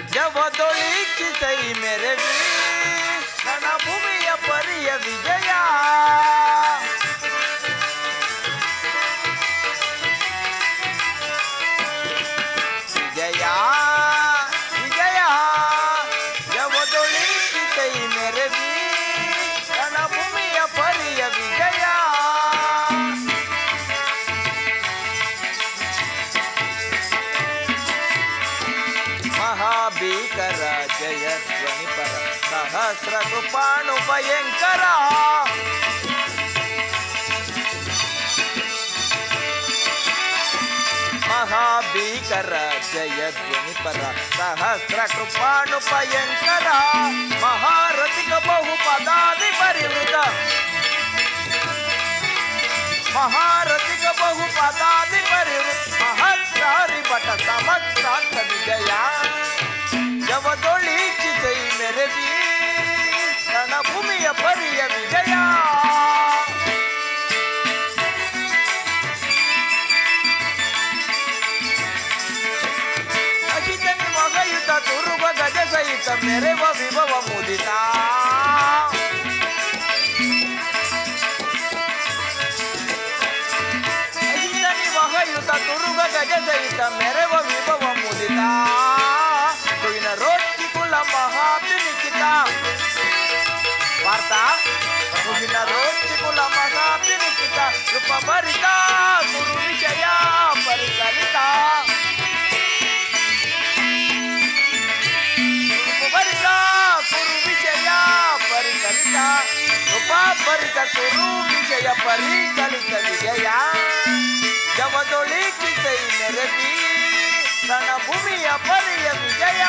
ಜವದೊಳಿಕಿಸೈ ಮೆರವಿ ರಣಭೂಮಿಯ ಪರಿಯ ವಿಜಯ ವಿಜಯ ವಿಜಯ ಜವದೊಳಿಕಿಸೈ ಮೆರವಿ ರಣಭೂಮಿಯ ಪರಿಯ ವಿಜಯ ಮಹಾಭೀಕರ ಜಯ ಧ್ವನಿಪರ ಸಹಸ್ರ ಕೃಪಾಣು ಭಯಂಕರ ಮಹಾಭೀಕರ ಜಯ ಧ್ವನಿಪರ ಸಹಸ್ರ ಕೃಪಾಣು ಭಯಂಕರ ಮಹಾರಥಿಕ ಬಹು ಪದಾದಿ ಪರಿವೃತ ಮಹಾರಥಿಕ ಬಹು ಪದಾದಿ ಪರಿವೃತ ಮಹತ್ರಾರಿ ಭಟ ಸಮತ್ರಾಂತ ವಿಜಯ ಜವದೊಳಿಚಿತೈ ಮೆರವಿ ರಣಭೂಮಿಯ ಪರಿಯ ವಿಜಯ ಅಜಿತನಿ ಮಗಯುತ ತುರುಬ ಗಜ ಸಹಿತ ಮೆರೆವ ವಿಭವ ಮುದಿತ ಅಜಿತನಿ ಮಗಯುತ ತುರುಬ ಗಜ ಸಹಿತ ಮೆರೆವ ವಿಭವ ಮುದಿತ ತುಯಿನ ರೋಟಿ ಕುಲ ಮಹಾಪಿನಿಕಿತ ವಾರ್ತಾ ತುಗಿನ ರೋಟಿ ಕುಲ ಮಹಾಪಿನಿಕಿತ ರೂಪ ಭರಿತ ಗುರು ವಿಷಯ ಪರಿಕಲಿತ ಪರಿತ ಕುರು ವಿಷಯ ಪರಿಕಲಿತ ಉಪಪರಿತ ಕುರು ವಿಷಯ ಪರಿಕಲಿತ ವಿಜಯ ಜವದೊಳಿಕಿತೈ ನೆರವಿ ರಣಭೂಮಿಯ ಪರಿಯ ವಿಜಯ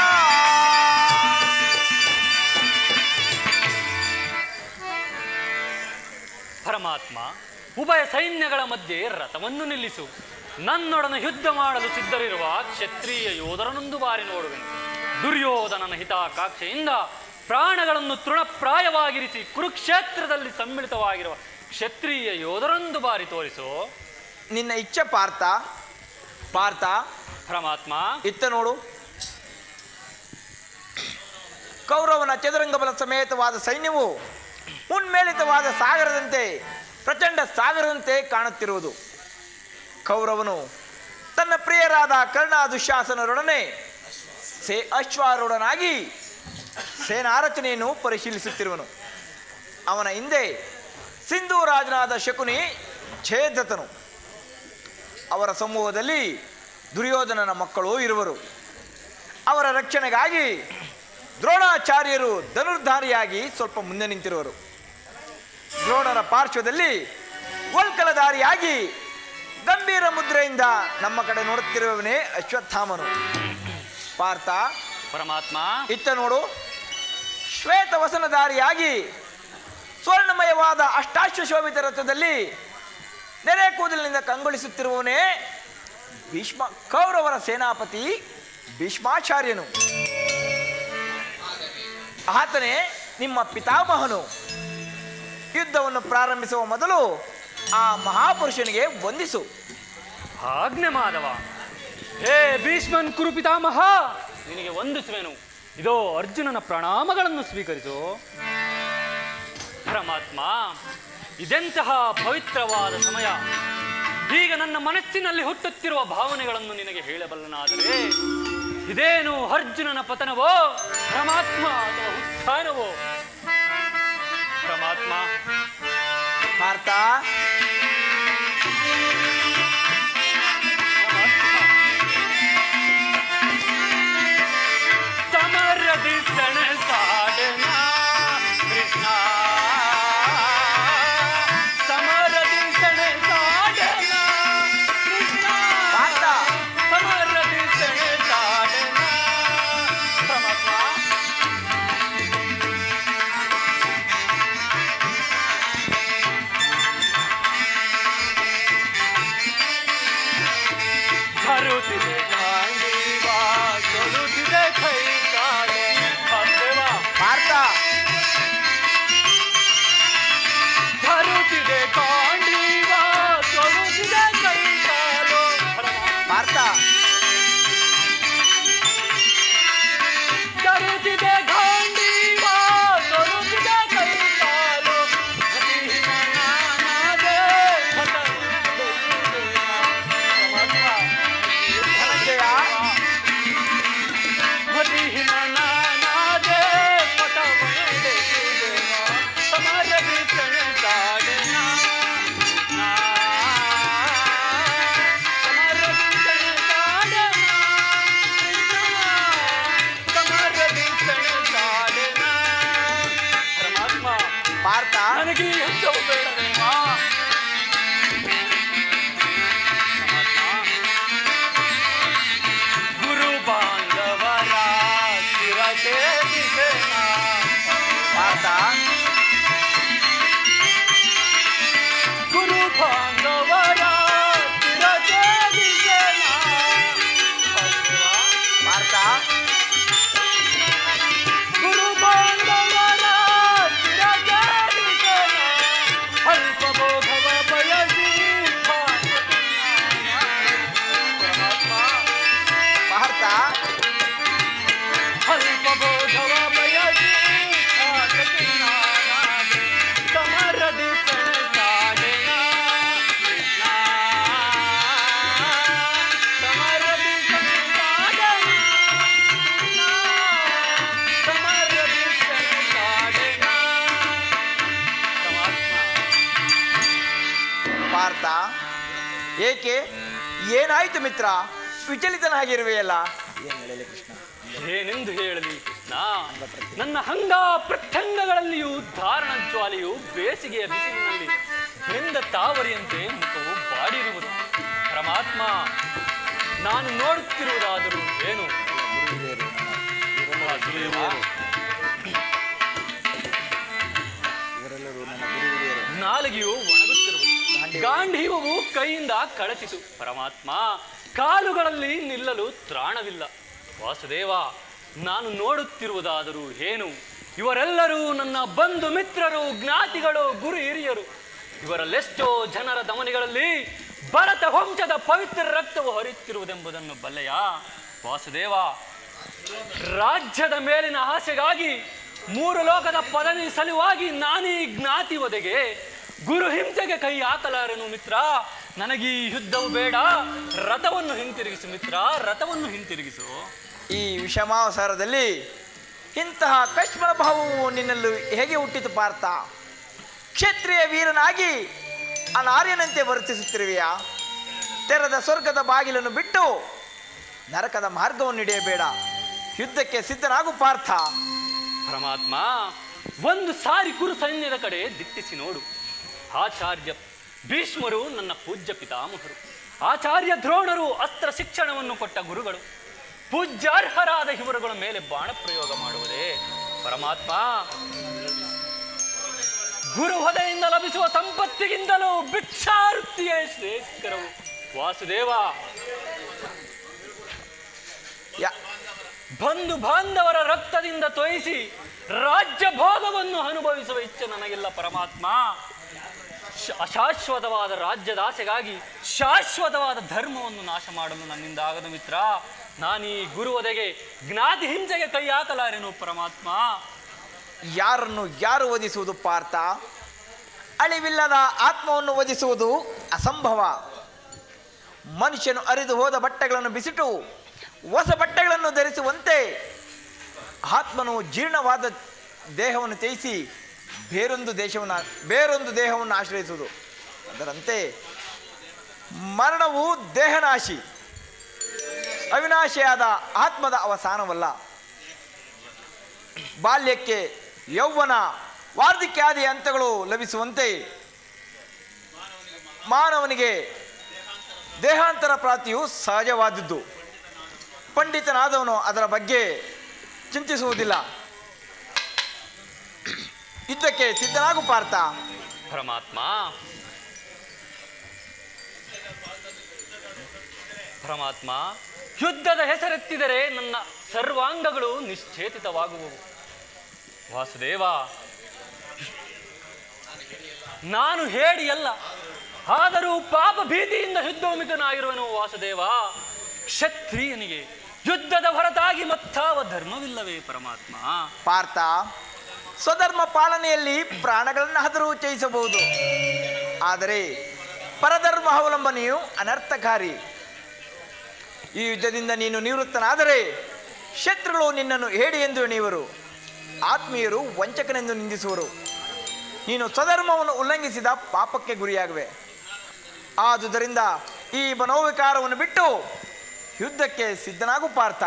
ಪರಮಾತ್ಮ ಉಭಯ ಸೈನ್ಯಗಳ ಮಧ್ಯೆ ರಥವನ್ನು ನಿಲ್ಲಿಸು ನನ್ನೊಡನೆ ಯುದ್ಧ ಮಾಡಲು ಸಿದ್ಧರಿರುವ ಕ್ಷತ್ರಿಯ ಯೋಧರನೊಂದು ಬಾರಿ ನೋಡುವೆನು ದುರ್ಯೋಧನನ ಹಿತಾಕಾಂಕ್ಷೆಯಿಂದ ಪ್ರಾಣಗಳನ್ನು ತೃಣಪ್ರಾಯವಾಗಿರಿಸಿ ಕುರುಕ್ಷೇತ್ರದಲ್ಲಿ ಸಮ್ಮಿಳಿತವಾಗಿರುವ ಕ್ಷತ್ರಿಯ ಯೋಧರೊಂದು ಬಾರಿ ತೋರಿಸು ನಿನ್ನ ಇಚ್ಛೆ ಪಾರ್ಥ ಪಾರ್ಥ ಪರಮಾತ್ಮ ಇತ್ತ ನೋಡು ಕೌರವನ ಚದುರಂಗ ಬಲ ಸಮೇತವಾದ ಸೈನ್ಯವು ಉನ್ಮೇಲಿತವಾದ ಸಾಗರದಂತೆ ಪ್ರಚಂಡ ಸಾಗರದಂತೆ ಕಾಣುತ್ತಿರುವುದು ಕೌರವನು ತನ್ನ ಪ್ರಿಯರಾದ ಕರ್ಣ ದುಶ್ಯಾಸನರೊಡನೆ ಸೇ ಅಶ್ವಾರೂಢನಾಗಿ ಸೇನಾರಚನೆಯನ್ನು ಪರಿಶೀಲಿಸುತ್ತಿರುವನು ಅವನ ಹಿಂದೆ ಸಿಂಧೂ ರಾಜನಾದ ಶಕುನಿ ಛೇದತನು ಅವರ ಸಮೂಹದಲ್ಲಿ ದುರ್ಯೋಧನನ ಮಕ್ಕಳು ಇರುವರು ಅವರ ರಕ್ಷಣೆಗಾಗಿ ದ್ರೋಣಾಚಾರ್ಯರು ಧನುರ್ಧಾರಿಯಾಗಿ ಸ್ವಲ್ಪ ಮುಂದೆ ನಿಂತಿರುವರು ದ್ರೋಣರ ಪಾರ್ಶ್ವದಲ್ಲಿ ವಲ್ಕಲಧಾರಿಯಾಗಿ ಗಂಭೀರ ಮುದ್ರೆಯಿಂದ ನಮ್ಮ ಕಡೆ ನೋಡುತ್ತಿರುವವನೇ ಅಶ್ವತ್ಥಾಮನು ಪಾರ್ಥ ಪರಮಾತ್ಮ ಇತ್ತ ನೋಡು ಶ್ವೇತವಸನಧಾರಿಯಾಗಿ ಸ್ವರ್ಣಮಯವಾದ ಅಷ್ಟಾಶ್ವಶೋಭಿತ ರಥದಲ್ಲಿ ನೆರೆ ಕೂದಲಿನಿಂದ ಕಂಗೊಳಿಸುತ್ತಿರುವವನೇ ಭೀಷ್ಮ ಕೌರವರ ಸೇನಾಪತಿ ಭೀಷ್ಮಾಚಾರ್ಯನು ಆತನೇ ನಿಮ್ಮ ಪಿತಾಮಹನು ಯುದ್ಧವನ್ನು ಪ್ರಾರಂಭಿಸುವ ಮೊದಲು ಆ ಮಹಾಪುರುಷನಿಗೆ ವಂದಿಸು ಆಜ್ಞೆ ಮಾಧವ ಹೇ ಭೀಷ್ಮನ್ ಕುರು ಪಿತಾಮಹ ನಿನಗೆ ವಂದಿಸುವೆನು ಇದೋ ಅರ್ಜುನನ ಪ್ರಣಾಮಗಳನ್ನು ಸ್ವೀಕರಿಸು ಪರಮಾತ್ಮ ಇದೆಂತಹ ಪವಿತ್ರವಾದ ಸಮಯ ಈಗ ನನ್ನ ಮನಸ್ಸಿನಲ್ಲಿ ಹುಟ್ಟುತ್ತಿರುವ ಭಾವನೆಗಳನ್ನು ನಿನಗೆ ಹೇಳಬಲ್ಲನಾದರೆ ಇದೇನು ಅರ್ಜುನನ ಪತನವೋ ಪರಮಾತ್ಮ ಅಥವಾ ಉತ್ಥಾನವೋ ಪರಮಾತ್ಮ ಪಾರ್ಥ ಸಮರದಿ ಸಣಸಾಡನ ಕೃಷ್ಣ ಸಮರದಿ ಸಣಸಾಡನ ಕೃಷ್ಣ ಪಾರ್ಥ ಸಮರದಿ ಸಣಸಾಡನ ಪರಮಾತ್ಮ ಛೇದಿಸೆನ ಪಾರ್ಥ ಗುರು ಬಾಂಧವರ ಚಿರ ಛೇದಿಸೆನ ಹೌದಾ? ಪಾರ್ಥ ಗುರು ಬಾಂಧವರ ಚಿರ ಛೇದಿಸೆನ ಅಲ್ಪ ಭೋಗವ ಬಯಸಿ ಪರಮಾತ್ಮ ಪಾರ್ಥ ಅಲ್ಪ ಬೋಧವ ಬಯಸಿ ಆಸಕ್ತಿನಾನಾಗಿ ಸಮರದಿ ಸೆಣಸಾಡೆನ ಕೃಷ್ಣ. ಸಮರದಿ ಸೆಣಸಾಡೆನ ಕೃಷ್ಣ. ಸಮರದಿ ಸೆಣಸಾಡೆನ. ಪರಮಾತ್ಮ ಪಾರ್ಥ ಏಕೆ ಏನಾಯ್ತು ಮಿತ್ರ ವಿಚಲಿತನಾಗಿರುವೆಯಲ್ಲ ಏನ್ ಹೇಳಲಿ ಕೃಷ್ಣ ಏನೆಂದು ಹೇಳಲಿ ಕೃಷ್ಣ ನನ್ನ ಹಂಗ ಪ್ರತ್ಯಂಗಗಳಲ್ಲಿಯೂ ಧಾರಣ ಜ್ವಾಲೆಯು ಬೇಸಿಗೆಯ ಬಿಸಿಲಿನಲ್ಲಿ ಬೆಂದ ತಾವರಿಯಂತೆ ಮುಖವು ಬಾಡಿರುವುದು ಪರಮಾತ್ಮ ನಾನು ನೋಡುತ್ತಿರುವುದಾದರೂ ಏನು ಇವರೆಲ್ಲರೂ ನನ್ನ ಗುರು ಹಿರಿಯರು ನಾಲಿಗೆಯು ಒಣಗುತ್ತಿರುವುದು ಗಾಂಧೀವವು ಕೈಯಿಂದ ಕಳಚಿತು ಪರಮಾತ್ಮ ಕಾಲುಗಳಲ್ಲಿ ನಿಲ್ಲಲು ತ್ರಾಣವಿಲ್ಲ ವಾಸುದೇವ ನಾನು ನೋಡುತ್ತಿರುವುದಾದರೂ ಏನು ಇವರೆಲ್ಲರೂ ನನ್ನ ಬಂಧು ಮಿತ್ರರು ಜ್ಞಾತಿಗಳು ಗುರು ಹಿರಿಯರು ಇವರಲ್ಲೆಷ್ಟೋ ಜನರ ದಮನಿಗಳಲ್ಲಿ ಭರತ ವಂಶದ ಪವಿತ್ರ ರಕ್ತವು ಹರಿಯುತ್ತಿರುವುದೆಂಬುದನ್ನು ಬಲ್ಲೆಯ ವಾಸುದೇವ ರಾಜ್ಯದ ಮೇಲಿನ ಆಸೆಗಾಗಿ ಮೂರು ಲೋಕದ ಪದವಿ ಸಲುವಾಗಿ ನಾನೀ ಜ್ಞಾತಿ ಒದಗೆ ಗುರು ಹಿಂಸೆಗೆ ಕೈ ಹಾಕಲಾರೆನು ಮಿತ್ರ ನನಗೀ ಯುದ್ಧವು ಬೇಡ ರಥವನ್ನು ಹಿಂತಿರುಗಿಸು ಮಿತ್ರ ರಥವನ್ನು ಹಿಂತಿರುಗಿಸು ಈ ವಿಷಮಾವಸರದಲ್ಲಿ ಇಂತಹ ಕಶ್ಮಲ ಭಾವವು ನಿನ್ನಲ್ಲಿ ಹೇಗೆ ಹುಟ್ಟಿತು ಪಾರ್ಥ ಕ್ಷತ್ರಿಯ ವೀರನಾಗಿ ಅನಾರ್ಯನಂತೆ ವರ್ತಿಸುತ್ತಿರುವೆಯಾ ತೆರೆದ ಸ್ವರ್ಗದ ಬಾಗಿಲನ್ನು ಬಿಟ್ಟು ನರಕದ ಮಾರ್ಗವನ್ನು ಹಿಡಿಯಬೇಡ ಯುದ್ಧಕ್ಕೆ ಸಿದ್ಧನಾಗು ಪಾರ್ಥ ಪರಮಾತ್ಮ ಒಂದು ಸಾರಿ ಕುರು ಸೈನ್ಯದ ಕಡೆ ದಿಟ್ಟಿಸಿ ನೋಡು ಆಚಾರ್ಯ ಭೀಷ್ಮರು ನನ್ನ ಪೂಜ್ಯ ಪಿತಾಮಹರು ಆಚಾರ್ಯ ದ್ರೋಣರು ಅಸ್ತ್ರ ಶಿಕ್ಷಣವನ್ನು ಕೊಟ್ಟ ಗುರುಗಳು ಪೂಜ್ಯಾರ್ಹರಾದ ಇವರುಗಳ ಮೇಲೆ ಬಾಣ ಪ್ರಯೋಗ ಮಾಡುವುದೇ ಪರಮಾತ್ಮ ಗುರು ಹೊದೆಯಿಂದ ಲಭಿಸುವ ಸಂಪತ್ತಿಗಿಂತಲೂ ಭಿಕ್ಷಾವೃತ್ತಿಯೇ ಶ್ರೇಷ್ಠಕರವು ವಾಸುದೇವ ಯಾ ಬಂಧು ಬಾಂಧವರ ರಕ್ತದಿಂದ ತೊಯಿಸಿ ರಾಜ್ಯ ಭೋಗವನ್ನು ಅನುಭವಿಸುವ ಇಚ್ಛೆ ನನಗಿಲ್ಲ ಪರಮಾತ್ಮ ಶ- ಅಶಾಶ್ವತವಾದ ರಾಜ್ಯದ ಆಸೆಗಾಗಿ ಶಾಶ್ವತವಾದ ಧರ್ಮವನ್ನು ನಾಶ ಮಾಡಲು ನನ್ನಿಂದ ಆಗದು ಮಿತ್ರ ನಾನೀ ಗುರುವದೆಗೆ ಜ್ಞಾತಿ ಹಿಂಸೆಗೆ ಕೈ ಹಾಕಲಾರೆನು ಪರಮಾತ್ಮ ಯಾರನ್ನು ಯಾರು ವಧಿಸುವುದು ಪಾರ್ಥ ಅಳಿವಿಲ್ಲದ ಆತ್ಮವನ್ನು ವಧಿಸುವುದು ಅಸಂಭವ ಮನುಷ್ಯನು ಅರಿದು ಹೋದ ಬಟ್ಟೆಗಳನ್ನು ಬಿಸಿಟು ಹೊಸ ಬಟ್ಟೆಗಳನ್ನು ಧರಿಸುವಂತೆ ಆತ್ಮನು ಜೀರ್ಣವಾದ ದೇಹವನ್ನು ತ್ಯಜಿಸಿ ಬೇರೊಂದು ದೇಶವನ್ನು ಬೇರೊಂದು ದೇಹವನ್ನು ಆಶ್ರಯಿಸುವುದು ಅದರಂತೆ ಮರಣವು ದೇಹನಾಶಿ ಅವಿನಾಶಿಯಾದ ಆತ್ಮದ ಅವಸಾನವಲ್ಲ ಬಾಲ್ಯಕ್ಕೆ ಯೌವನ ವಾರ್ಧಿಕ್ಯಾದಿ ಹಂತಗಳು ಲಭಿಸುವಂತೆ ಮಾನವನಿಗೆ ದೇಹಾಂತರ ಪ್ರಾಪ್ತಿಯು ಸಹಜವಾದದ್ದು ಪಂಡಿತನಾದವನು ಅದರ ಬಗ್ಗೆ ಚಿಂತಿಸುವುದಿಲ್ಲ ಯುದ್ಧಕ್ಕೆ ಸಿದ್ಧನಾಗು ಪಾರ್ಥ ಪರಮಾತ್ಮ ಪರಮಾತ್ಮ ಯುದ್ಧದ ಹೆಸರೆತ್ತಿದರೆ ನನ್ನ ಸರ್ವಾಂಗಗಳು ನಿಶ್ಚೇತಿತವಾಗುವವು ವಾಸುದೇವ ನಾನು ಹೇಳಿಯಲ್ಲ ಆದರೂ ಪಾಪ ಭೀತಿಯಿಂದ ಯುದ್ಧೋಮಿಕನಾಗಿರುವನು ವಾಸುದೇವ ಕ್ಷತ್ರಿಯನಿಗೆ ಯುದ್ಧದ ಹೊರತಾಗಿ ಮತ್ತಾವ ಧರ್ಮವಿಲ್ಲವೇ ಪರಮಾತ್ಮ ಪಾರ್ಥ ಸ್ವಧರ್ಮ ಪಾಲನೆಯಲ್ಲಿ ಪ್ರಾಣಗಳನ್ನಾದರೂ ಚಯಿಸಬಹುದು ಆದರೆ ಪರಧರ್ಮ ಅವಲಂಬನೆಯು ಅನರ್ಥಕಾರಿ ಈ ಯುದ್ಧದಿಂದ ನೀನು ನಿವೃತ್ತನಾದರೆ ಶತ್ರುಗಳು ನಿನ್ನನ್ನು ಹೇಡಿ ಎಂದು ಎಣಿಯುವರು ಆತ್ಮೀಯರು ವಂಚಕನೆಂದು ನಿಂದಿಸುವರು ನೀನು ಸ್ವಧರ್ಮವನ್ನು ಉಲ್ಲಂಘಿಸಿದ ಪಾಪಕ್ಕೆ ಗುರಿಯಾಗುವೆ ಆದುದರಿಂದ ಈ ಮನೋವಿಕಾರವನ್ನು ಬಿಟ್ಟು ಯುದ್ಧಕ್ಕೆ ಸಿದ್ಧನಾಗು ಪಾರ್ಥ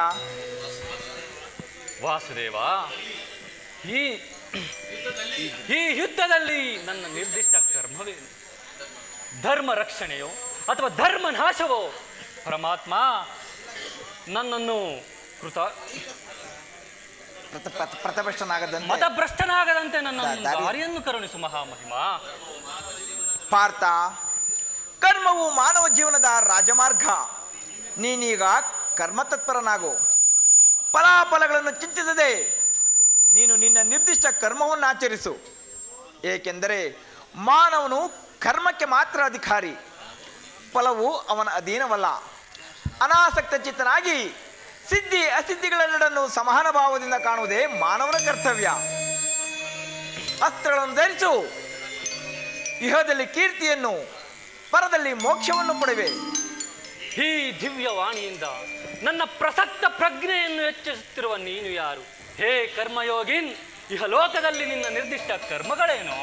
ವಾಸುದೇವ ಈ ಈ ಯುದ್ಧದಲ್ಲಿ ನನ್ನ ನಿರ್ದಿಷ್ಟ ಕರ್ಮವೇನು ಧರ್ಮ ರಕ್ಷಣೆಯೋ ಅಥವಾ ಧರ್ಮ ನಾಶವೋ ಪರಮಾತ್ಮ ನನ್ನನ್ನು ಕೃತ ಪ್ರತ ಪ್ರತ- ಪ್ರತಭ್ರಷ್ಟನಾಗದಂತೆ ಮತಭ್ರಷ್ಟನಾಗದಂತೆ ನನ್ನ ದಾ- ದಾರಿ- ದಾರಿಯನ್ನು ಕರುಣಿಸು ಮಹಾಮಹಿಮಾ ಪಾರ್ಥ ಕರ್ಮವು ಮಾನವ ಜೀವನದ ರಾಜಮಾರ್ಗ ನೀನೀಗ ಕರ್ಮತತ್ಪರನಾಗು ಫಲಾಫಲಗಳನ್ನು ಚಿಂತಿಸದೆ ನೀನು ನಿನ್ನ ನಿರ್ದಿಷ್ಟ ಕರ್ಮವನ್ನು ಆಚರಿಸು ಏಕೆಂದರೆ ಮಾನವನು ಕರ್ಮಕ್ಕೆ ಮಾತ್ರ ಅಧಿಕಾರಿ ಫಲವು ಅವನ ಅಧೀನವಲ್ಲ ಅನಾಸಕ್ತ ಚಿತ್ತನಾಗಿ ಸಿದ್ಧಿ ಅಸಿದ್ಧಿಗಳೆರಡನ್ನು ಸಮಾನ ಭಾವದಿಂದ ಕಾಣುವುದೇ ಮಾನವನ ಕರ್ತವ್ಯ ಅಸ್ತ್ರಗಳನ್ನು ಧರಿಸು ಇಹದಲ್ಲಿ ಕೀರ್ತಿಯನ್ನು ಪರದಲ್ಲಿ ಮೋಕ್ಷವನ್ನು ಪಡೆವೆ ಈ ದಿವ್ಯವಾಣಿಯಿಂದ ನನ್ನ ಪ್ರಸಕ್ತ ಪ್ರಜ್ಞೆಯನ್ನು ಹೆಚ್ಚಿಸುತ್ತಿರುವ ನೀನು ಯಾರು ಹೇ ಕರ್ಮಯೋಗಿನ್ ಇಹ ಲೋಕದಲ್ಲಿ ನಿನ್ನ ನಿರ್ದಿಷ್ಟ ಕರ್ಮಗಳೇನೋ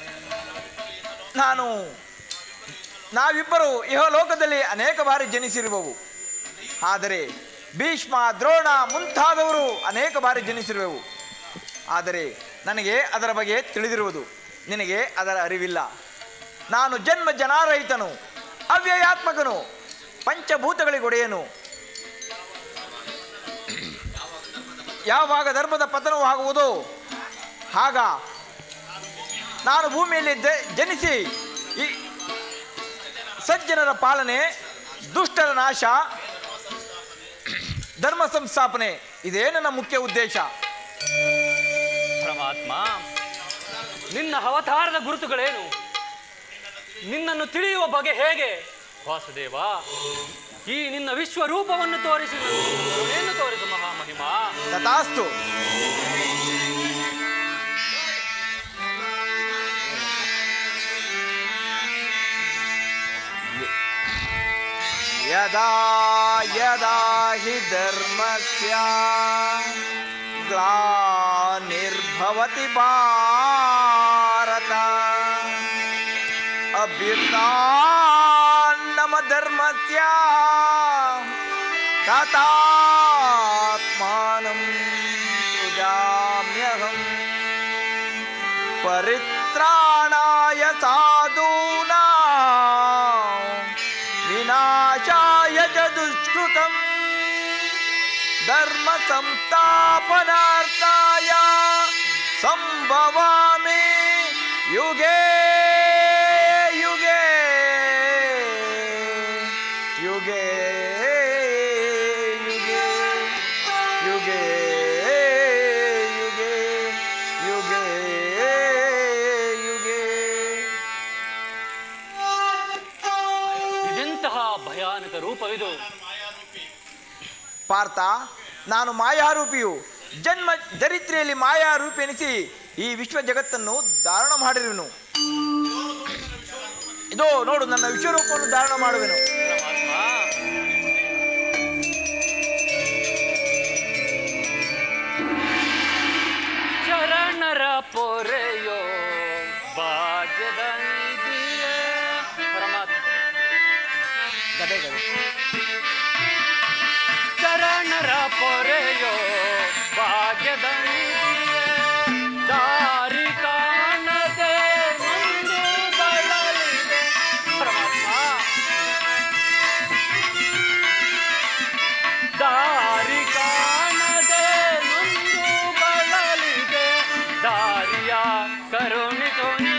ನಾನು ನಾವಿಬ್ಬರು ಇಹ ಲೋಕದಲ್ಲಿ ಅನೇಕ ಬಾರಿ ಜನಿಸಿರುವವು ಆದರೆ ಭೀಷ್ಮ ದ್ರೋಣ ಮುಂತಾದವರು ಅನೇಕ ಬಾರಿ ಜನಿಸಿರುವೆವು ಆದರೆ ನನಗೆ ಅದರ ಬಗ್ಗೆ ತಿಳಿದಿರುವುದು ನಿನಗೆ ಅದರ ಅರಿವಿಲ್ಲ ನಾನು ಜನ್ಮ ಜನಾರಹಿತನು ಅವ್ಯಯಾತ್ಮಕನು ಪಂಚಭೂತಗಳಿಗೊಡೆಯನು ಯಾವಾಗ ಧರ್ಮದ ಪತನವು ಆಗುವುದೋ ಆಗ ನಾನು ಭೂಮಿಯಲ್ಲಿ ದ- ಜನಿಸಿ ಈ ಸಜ್ಜನರ ಪಾಲನೆ ದುಷ್ಟರ ನಾಶ ಧರ್ಮ ಸಂಸ್ಥಾಪನೆ ಇದೇ ನನ್ನ ಮುಖ್ಯ ಉದ್ದೇಶ ಪರಮಾತ್ಮ ನಿನ್ನ ಅವತಾರದ ಗುರುತುಗಳೇನು ನಿನ್ನನ್ನು ತಿಳಿಯುವ ಬಗೆ ಹೇಗೆ ವಾಸುದೇವ ಈ ನಿನ್ನ ವಿಶ್ವರೂಪವನ್ನು ತೋರಿಸಿ ನನ್ನ ಕರುಣೆಯನ್ನು ತೋರಿಸು ಮಹಾಮಹಿಮಾ ತಥಾಸ್ತು ಯದಾ ಯದಾ ಹಿ ಧರ್ಮಸ್ಯ ಗ್ಲಾನಿರ್ಭವತಿ ಭಾರತ ಅಭ್ಯುತ್ಥಾನಮ ಧರ್ಮಸ್ಯ ತಥಾತ್ಮಾನಂ ಸೃಜಾಮ್ಯಹಂ ಪರಿತ್ರಾಣಾಯ ಸಾಧೂನಾ ವಿನಾಶಾಯ ಚ ದುಷ್ಕೃತಂ ಧರ್ಮ ಸಂಸ್ಥಾಪನಾರ್ಥಾಯ ಸಂಭವಾಮಿ ಯುಗೇ ಯುಗೇ ಯುಗೇ ಯುಗೇ ಯುಗೇ ಯುಗೇ ಯುಗೇ ಯುಗೇ ಇದೆಂತಹ ಭಯಾನಕ ರೂಪವಿದು ಪಾರ್ಥ ನಾನು ಮಾಯಾರೂಪಿಯು ಜನ್ಮ ದರಿದ್ರೆಯಲ್ಲಿ ಮಾಯಾರೂಪಿ ಎನಿಸಿ ಈ ವಿಶ್ವ ಜಗತ್ತನ್ನು ಧಾರಣ ಮಾಡಿರುವೆನು ಇದೋ ನೋಡು ನನ್ನ ವಿಶ್ವರೂಪವನ್ನು ಧಾರಣ ಮಾಡುವೆನು ಪರಮಾತ್ಮ ಶರಣರ ಪೊರೆಯೋ ಭಾಗ್ಯದ ನಿಧಿಯೇ. ಪರಮಾತ್ಮ ಗದೆ ಗದೆ ಶರಣರ ಪೊರೆಯೋ ಭಾಗ್ಯದ ನಿಧಿಯೇ. ದಾರಿ ಕಾಣದೆ ಮುಂದೆ ಬಳಲಿದೆ ಪರಮಾತ್ಮ ದಾರಿ ಕಾಣದೆ ಮುಂದು ಬಳಲಿದೆ ದಾರಿಯ ಕರುಣಿಸು ನೀ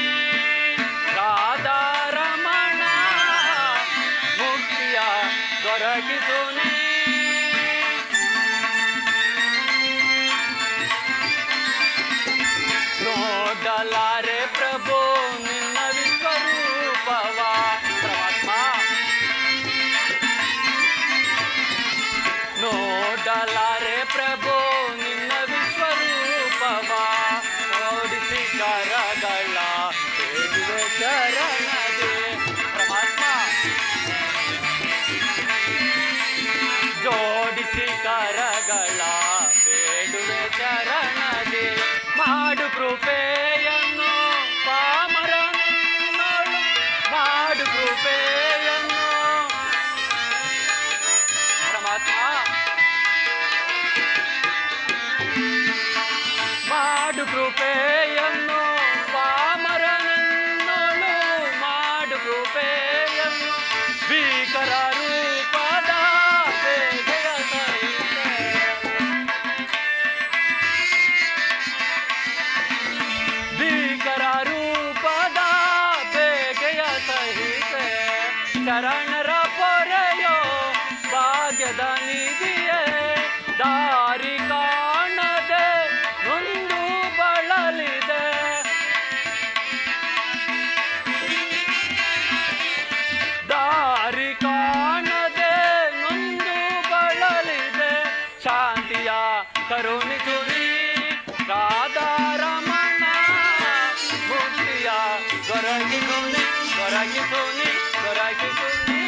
ರಾಧಾರಮಣ ಮುಕ್ತಿಯ ದೊರಕಿಸು ನೀ ನೋಡಲಾರೆ ಪ್ರಭು ನಿನ್ನ ವಿಶ್ವರೂಪವ ಪರಮಾತ್ಮ ನೋಡಲಾರೆ ಪ್ರಭು ನಿನ್ನ ವಿಶ್ವರೂಪವ ಓಡಿಸಿ ಕರಗಳ ಬೇಡುವೆ ಶರಣದೆ ಪರಮಾತ್ಮ ಜೋಡಿಸಿ ಕರಗಳ ಬೇಡುವೆ ಶರಣದೆ ಮಾಡು ಕೃಪೆಯನ್ನು ಪಾಮರನನ್ನೋಳು ಮಾಡು ಕೃಪೆಯನ್ನು ಪರಮಾತ್ಮ ಮಾಡು ಕೃಪೆಯನ್ನು ಪಾಮರನನ್ನೋಳು ಮಾಡು ಕೃಪೆಯನ್ನು ಭೀಕರ ರೂಪದ ಬೇಗೆಯ ಸಹಿತ ಕರುಣಿಸು ನೀ ರಾಧಾರಮಣ ಮುಕ್ತಿಯ ದೊರಕಿಸು ನೀ ದೊರಕಿಸು ನೀ ದೊರಕಿಸು ನೀ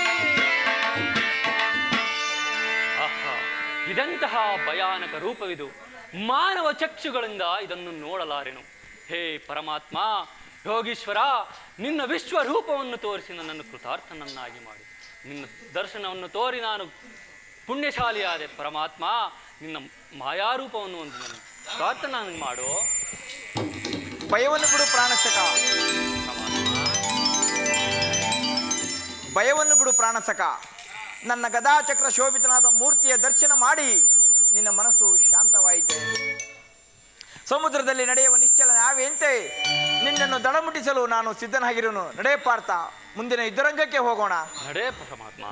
ಆಹಾ ಇದಂತಹ ಭಯಾನಕ ರೂಪವಿದು ಮಾನವ ಚಕ್ಷುಗಳಿಂದ ಇದನ್ನು ನೋಡಲಾರೆನು ಹೇ ಪರಮಾತ್ಮ ಯೋಗೀಶ್ವರ ನಿನ್ನ ವಿಶ್ವರೂಪವನ್ನು ತೋರಿಸಿ ನನ್ನನ್ನು ಕೃತಾರ್ಥನನ್ನಾಗಿ ಮಾಡಿ ನಿನ್ನ ದರ್ಶನವನ್ನು ತೋರಿ ನಾನು ಪುಣ್ಯಶಾಲಿಯಾದೆ ಪರಮಾತ್ಮ ನಿನ್ನ ಮಾಯಾರೂಪವನ್ನು ಒಂದು ನನ್ನ ಕೃತಾರ್ಥನಾಗಿ ಮಾಡು ಭಯವನ್ನು ಬಿಡು ಪ್ರಾಣಸಕ ಪರಮಾತ್ಮ ಭಯವನ್ನು ಬಿಡು ಪ್ರಾಣಸಕ ನನ್ನ ಗದಾಚಕ್ರ ಶೋಭಿತನಾದ ಮೂರ್ತಿಯ ದರ್ಶನ ಮಾಡಿ ನಿನ್ನ ಮನಸ್ಸು ಶಾಂತವಾಯಿತೆ ಸಮುದ್ರದಲ್ಲಿ ನಡೆಯುವ ನಿಶ್ಚಲ ನಾವೆಂತೆ ನಿನ್ನನ್ನು ದಡಮುಟ್ಟಿಸಲು ನಾನು ಸಿದ್ಧನಾಗಿರುವನು ನಡೆ ಪಾರ್ಥ ಮುಂದಿನ ಯುದ್ಧರಂಗಕ್ಕೆ ಹೋಗೋಣ ನಡೆ ಪರಮಾತ್ಮ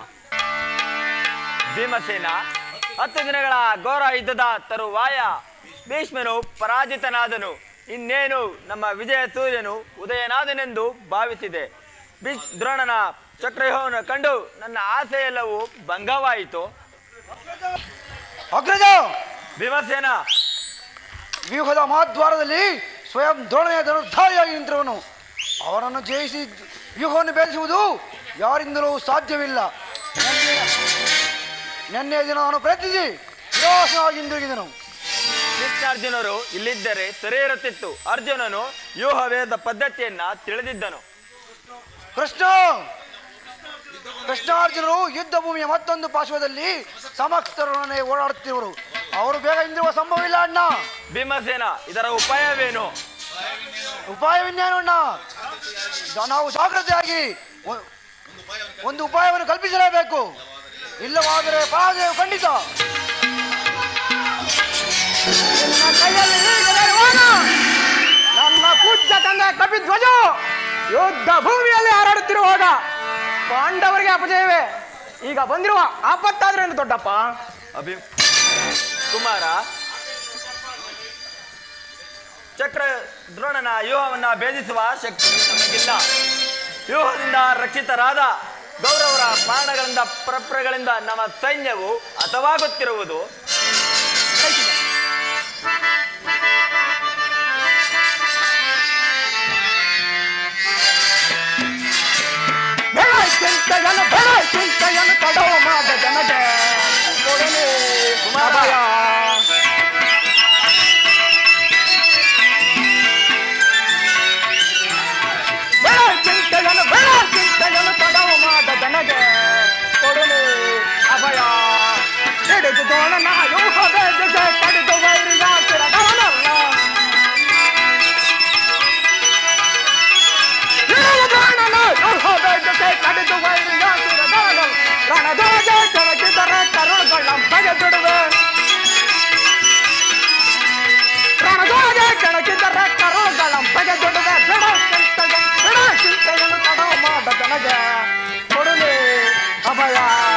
ಭೀಮಸೇನ ಹತ್ತು ದಿನಗಳ ಘೋರ ಯುದ್ಧದ ತರುವಾಯ ಭೀಷ್ಮನು ಪರಾಜಿತನಾದನು ಇನ್ನೇನು ನಮ್ಮ ವಿಜಯ ಸೂರ್ಯನು ಉದಯನಾದನೆಂದು ಭಾವಿಸಿದೆ ಭೀಷ್ ದ್ರೋಣನ ಚಕ್ರವ್ಯೂಹವನ್ನು ಕಂಡು ನನ್ನ ಆಸೆಯೆಲ್ಲವೂ ಭಂಗವಾಯಿತು ಅಗ್ರಜ ಭೀಮಸೇನ ವ್ಯೂಹದ ಮಹಾದ್ವಾರದಲ್ಲಿ ಸ್ವಯಂ ದ್ರೋಣನೆಯ ಧನುರ್ಧಾರಿಯಾಗಿ ನಿಂತಿರುವನು ಅವರನ್ನು ಜಯಿಸಿ ವ್ಯೂಹವನ್ನು ಭೇದಿಸುವುದು ಯಾರಿಂದಲೂ ಸಾಧ್ಯವಿಲ್ಲ ನಿನ್ನೆ ದಿನ ನಾನು ಪ್ರಯತ್ನಿಸಿ ನಿರಾಶನಾಗಿ ಹಿಂದಿರುಗಿದನು ಕೃಷ್ಣಾರ್ಜುನರು ಇಲ್ಲಿದ್ದರೆ ಸರಿ ಇರುತ್ತಿತ್ತು ಅರ್ಜುನನು ವ್ಯೂಹವೇದ ಪದ್ಧತಿಯನ್ನ ತಿಳಿದಿದ್ದನು ಕೃಷ್ಣ ಕೃಷ್ಣಾರ್ಜುನರು ಯುದ್ಧ ಭೂಮಿಯ ಮತ್ತೊಂದು ಪಾರ್ಶ್ವದಲ್ಲಿ ಸಮರ್ಥರೊಡನೆ ಓಡಾಡುತ್ತಿರುವರು ಅವರು ಬೇಗ ಹಿಂದಿರುವ ಸಂಭವವಿಲ್ಲ ಅಣ್ಣ ಭೀಮಸೇನ ಇದರ ಉಪಾಯವೇನು ಉಪಾಯವಿನ್ನೇನು ಅಣ್ಣ ಜ- ನಾವು ಜಾಗ್ರತೆಯಾಗಿ ಒ- ಒಂದು ಉಪಾಯವನ್ನು ಕಲ್ಪಿಸಲೇಬೇಕು ಇಲ್ಲವಾದರೆ ಪರಾಜಯ ಖಂಡಿತ ನಿನ್ನ ಕೈಯಲ್ಲಿ ಈಗಲೇ ಇರುವಾಗ ನನ್ನ ಪೂಜ್ಯ ತಂದೆ ಕಪಿಧ್ವಜ ಯುದ್ಧ ಭೂಮಿಯಲ್ಲಿ ಹಾರಾಡುತ್ತಿರುವಾಗ ಪಾಂಡವರಿಗೆ ಅಪಜಯವೇ ಈಗ ಬಂದಿರುವ ಆಪತ್ತಾದ್ರೇನು ದೊಡ್ಡಪ್ಪ ಅಭಿ ಕುಮಾರ ಚಕ್ರ ದ್ರೋಣನ ವ್ಯೂಹವನ್ನ ಭೇದಿಸುವ ಶಕ್ತಿ ನಮಗಿಲ್ಲ ವ್ಯೂಹದಿಂದ ರಕ್ಷಿತರಾದ ಗೌರವರ ಬಾಣಗಳಿಂದ ಪ್ರಪ್ರಗಳಿಂದ ನಮ್ಮ ಸೈನ್ಯವು ಹತವಾಗುತ್ತಿರುವುದು ಬೇಡ ಚಿಂತೆಯನ್ನು ಬೇಡ ಚಿಂತೆಯನ್ನು ತಡವ ಮಾಡ ಜನಗೆ ಕೊಡಲಿ ಅಭಯ. ಬೇಡ ಚಿಂತೆಯನ್ನು ಬೇಡ ಚಿಂತೆಯನ್ನು ತಡವ ಮಾಡ ಜನಗೆ ಕೊಡಲಿ ಅಭಯ ಹಿಡಿದು ದೋಣನ ಯೋಗದ ಜೊತೆ ಕಡಿದು ವೈರಿಯ ತಿರಗವನಲ್ಲ ಪ್ರಾಣನ ಯೋಗದ ಜೊತೆ ಕಡಿದು ವೈರಿಯ ತಿರಗವನಲ್ಲ ರಣದೊಳಗೆ ಕೆಳಗಿದರೆ ಕರುಳುಗಳ ಬಗೆದಿಡುವೆ ಪ್ರಾಣದೊಳಗೆ ಕೆಳಗಿದರೆ ಕರುಳುಗಳ ಬಗೆದಿಡುವೆ ಬಿಡ ಚಿಂತೆಗೆ ಬಿಡ ಚಿಂತೆಯನ್ನು ತಡವ ಮಾಡ ಜನಗೆ ಕೊಡಲಿ ಅಭಯ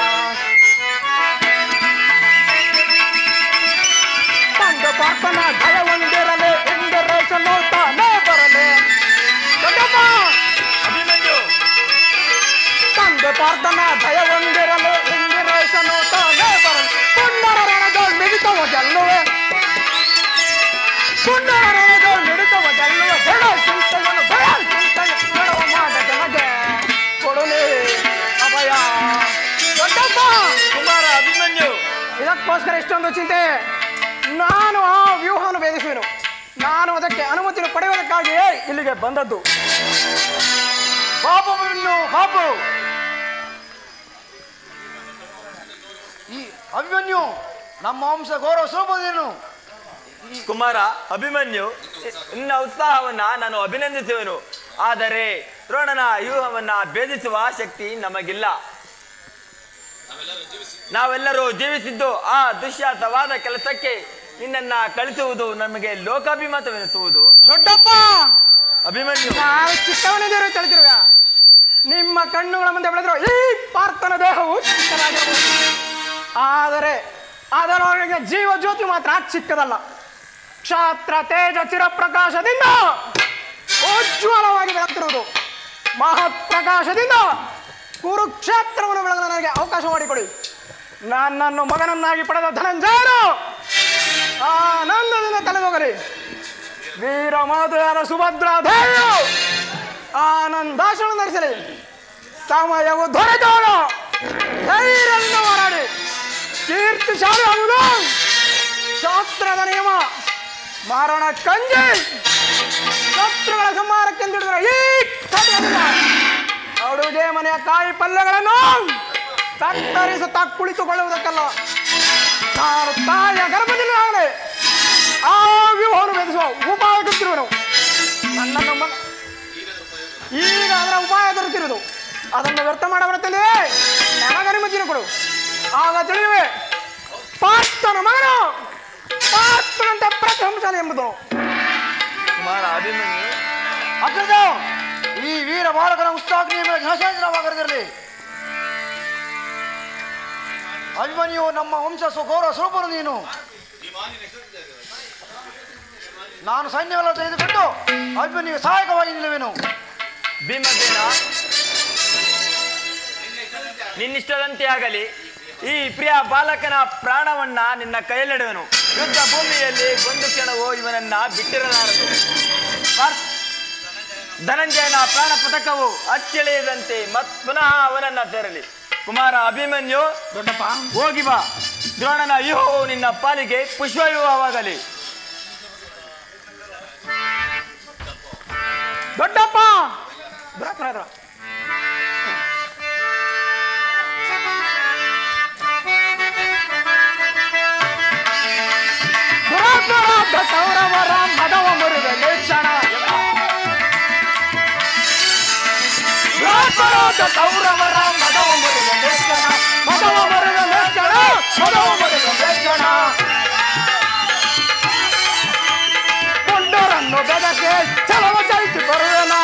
ತಂದು ಪಾರ್ಥನ ಭಯ ಹೊಂದಿರಲಿ ಇಂದಿರೇಶನು ತಾನೇ ಬರಲಿ ದೊಡ್ಡಪ್ಪ ಅಭಿಮನ್ಯು ತಂದೆ ಪಾರ್ಥನ ಭಯ ಹೊಂದಿರಲು ಇಂದಿರೇಶನು ತಾನೇ ಬರಲಿ ಪುಣ್ಯರ ರಣದೋಳ್ ಮಿಡಿತವ ಗೆಲ್ಲುವೆ ಪುಣ್ಯರ ರಣದೋಳ್ ಮಿಡಿತವ ಗೆಲ್ಲುವೆ ಬೇಡ ಚಿಂತೆಯನ್ನು ಬೇಡ ಚಿಂತೆಗೆ ಬಿಡುವ ಮಾಡ ಜನಗೆ ಕೊಡಲಿ ಅಭಯ ದೊಡ್ಡಪ್ಪ ಕುಮಾರ ಅಭಿಮನ್ಯು ಇದಕ್ಕೋಸ್ಕರ ಇಷ್ಟೊಂದು ಚಿಂತೆ ನಾನು ಆ ವ್ಯೂಹವನ್ನು ಭೇದಿಸುವೆನು ನಾನು ಅದಕ್ಕೆ ಅನುಮತಿಯನ್ನು ಪಡೆಯುವುದಕ್ಕಾಗಿಯೇ ಇಲ್ಲಿಗೆ ಬಂದದ್ದು ಪಾಪು ಇನ್ನು ಪಾಪು ಈ ಅಭಿಮನ್ಯು ನಮ್ಮ ವಂಶ ಗೌರವ ಸ್ವರೂಪದೇನು ಕುಮಾರ ಅಭಿಮನ್ಯು ನಿನ್ನ ಉತ್ಸಾಹವನ್ನ ನಾನು ಅಭಿನಂದಿಸುವೆನು ಆದರೆ ದ್ರೋಣನ ವ್ಯೂಹವನ್ನ ಭೇದಿಸುವ ಶಕ್ತಿ ನಮಗಿಲ್ಲ ನಾವೆಲ್ಲರೂ ಜೀವಿಸಿದ್ದು ಆ ದುಶ್ಯಾತವಾದ ಕೆಲಸಕ್ಕೆ ನಿನ್ನನ್ನ ಕಳಿಸುವುದು ನಮಗೆ ಲೋಕಾಭಿಮತವೆನಿಸುವುದು ದೊಡ್ಡಪ್ಪ ಅಭಿಮನ್ಯು ನಾವು ಚಿಕ್ಕವನಿದ್ದೀರು ತಿಳಿದಿರುವ ನಿಮ್ಮ ಕಣ್ಣುಗಳ ಮುಂದೆ ಬೆಳೆದಿರುವ ಈ ಪಾರ್ಥನ ದೇಹವು ಚಿಕ್ಕದಾಗಿರಬಹುದು ಆದರೆ ಅದರೊಳಗೆ ಜೀವ ಜ್ಯೋತಿ ಮಾತ್ರ ಚಿಕ್ಕದಲ್ಲ ಕ್ಷಾತ್ರ ತೇಜ ಚಿರಪ್ರಕಾಶದಿಂದ ಉಜ್ವಲವಾಗಿ ಬೆಳಗ್ತಿರುವುದು ಮಹತ್ ಪ್ರಕಾಶದಿಂದ ಕುರುಕ್ಷೇತ್ರವನ್ನು ಬೆಳಗಲು ನನಗೆ ಅವಕಾಶ ಮಾಡಿಕೊಡಿ ನನ್ನನ್ನು ಮಗನನ್ನಾಗಿ ಪಡೆದ ಧನಂಜಯನು ವೀರ ಮಾತೆಯಾದ ಸುಭದ್ರ ದೇವಿಯು ಆನಂದಾಶ್ರಮ ನಡೆಸಲಿ ಸಮಯವು ದೊರೆತವನು ಧೈರ್ಯದಿಂದ ಹೋರಾಡಿ ಕೀರ್ತಿಶಾಲಿ ಆಗುವುದು ಶಾಸ್ತ್ರದ ನಿಯಮ ಮಾರಣ ಕಂಜಿ ಶತ್ರುಗಳ ಸಂಹಾರಕ್ಕೆಂದಿಡಿದ್ರೆ ಈ ಕಥೆಯಲ್ಲ. ಅಡುಗೆ ಮನೆಯ ಕಾಯಿ ಪಲ್ಯಗಳನ್ನು ಕತ್ತರಿಸುತ್ತಾ ಕುಳಿತುಕೊಳ್ಳುವುದಕ್ಕಲ್ಲ ನಾನು ತಾಯಿಯ ಗರ್ಭದಲ್ಲಿ ಆಗಲೇ ಆ ವ್ಯೂಹವನ್ನು ಬೆಳೆಸುವ ಉಪಾಯ ಗೊತ್ತಿರುವನು ನನ್ನನ್ನು ಮ- ಈಗ ಅದರ ಉಪಾಯ ದೊರೆತಿರುವುದು ಅದನ್ನು ವ್ಯರ್ಥ ಮಾಡಬರುತ್ತದೆ ನನಗನುಮತಿನ ಕೊಡು ಆಗ ತಿಳಿಯುವೆ ಪಾರ್ಥನ ಮಗನು ಪಾರ್ಥನಂತೆ ಪ್ರಶಂಸನೆ ಎಂಬುದು ಕುಮಾರ ಅಭಿಮನ್ಯು ಅಗ್ರಜ ಈ ವೀರ ಬಾಲಕನ ಉತ್ಸಾಗ್ನಿಯ ಮೇಲೆ ಘನಸೇಂದ್ರವಾಗಿರದಿರಲಿ ಅಭಿಮನ್ಯು ನಮ್ಮ ವಂಶ ಸುಗೌರವ ಸ್ವರೂಪನು ನೀನು ನಾನು ಸೈನ್ಯವೆಲ್ಲ ತೆಗೆದುಕೊಂಡು ಅಭಿಮನ್ಯು ಸಹಾಯಕವಾಗಿ ನಿಲ್ಲುವೆನು ಭೀಮಸೇನ ನಿನ್ನಿಷ್ಟದಂತೆ ಆಗಲಿ ಈ ಪ್ರಿಯ ಬಾಲಕನ ಪ್ರಾಣವನ್ನ ನಿನ್ನ ಕೈಯಲ್ಲಿಡುವನು ಯುದ್ಧ ಭೂಮಿಯಲ್ಲಿ ಒಂದು ಕ್ಷಣವೂ ಇವನನ್ನ ಬಿಟ್ಟಿರಲಾರದು ಪಾರ್ಥ್- ಧನಂಜಯನ ಪ್ರಾಣ ಪತಕವು ಅಚ್ಚಳಿಯದಂತೆ ಮತ್ ಪುನಃ ಅವನನ್ನ ಸೇರಲಿ ಕುಮಾರ ಅಭಿಮನ್ಯು ದೊಡ್ಡಪ್ಪ ಹೋಗಿ ಬಾ ದ್ರೋಣನ ವ್ಯೂಹವು ನಿನ್ನ ಪಾಲಿಗೆ ಪುಷ್ಪವ್ಯೂಹವಾಗಲಿ ದೊಡ್ಡಪ್ಪ ಬರತ್ರ ಹತ್ರ. ದುರಾತ್ಮರಾದ ಕೌರವರ ಮದವ ಮುರಿದ ಲೇಕ್ಷಣ ದುರಾತ್ಮರಾದ ಕೌರವರ ಮದವ ಮುರಿದ ಲೇಕ್ಷಣ ಮದವ ಮುರಿದ ಲೇಕ್ಷಣ ಮದವ ಮುರಿದ ಲೇಕ್ಷಣ ಕೊಂಡರನ್ನು ಬೆದಕ್ಕೆ ಛಲವ ಚಲಿಸಿ ಬರುವೆನ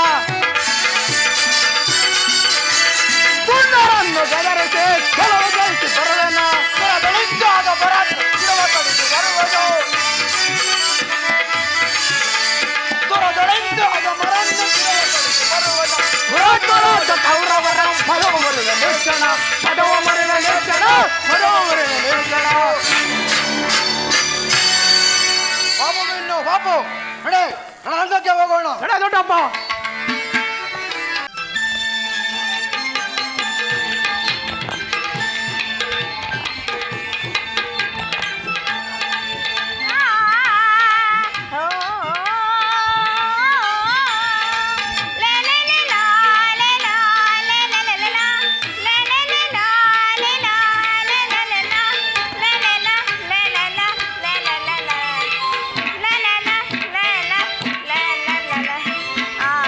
ಕೊಂಡರನ್ನು ಬೆದರಿಸಿ ಛಲವ ಚಲಿಸಿ ಬರುವೆನ ಬೆಳಿಗ್ಗಾಗ ಬರಾಟ ಶಿರವತಡಿಸಿ ಬರುವುದು ದುರದೊಳೆಂದಾಗ ಮರನ್ನು ಶಿರವತಡಿಸಿ ಬರುವುದು ವಿರಾಟರಾಜ ಕೌರವರ ಮದವ ಮರಿದ ಲೇಕ್ಷಣ ಮದವ ಮರಿದ ಲೇಕ್ಷಣ ಮದವ ಮರಿದ ಲೇಕ್ಷಣ ಬಾಬು ಇನ್ನು ಬಾಬು ನಡೆ ರಣರಂಗಕ್ಕೆ ಹೋಗೋಣ ನಡೆ ದೊಡ್ಡಪ್ಪ ಆ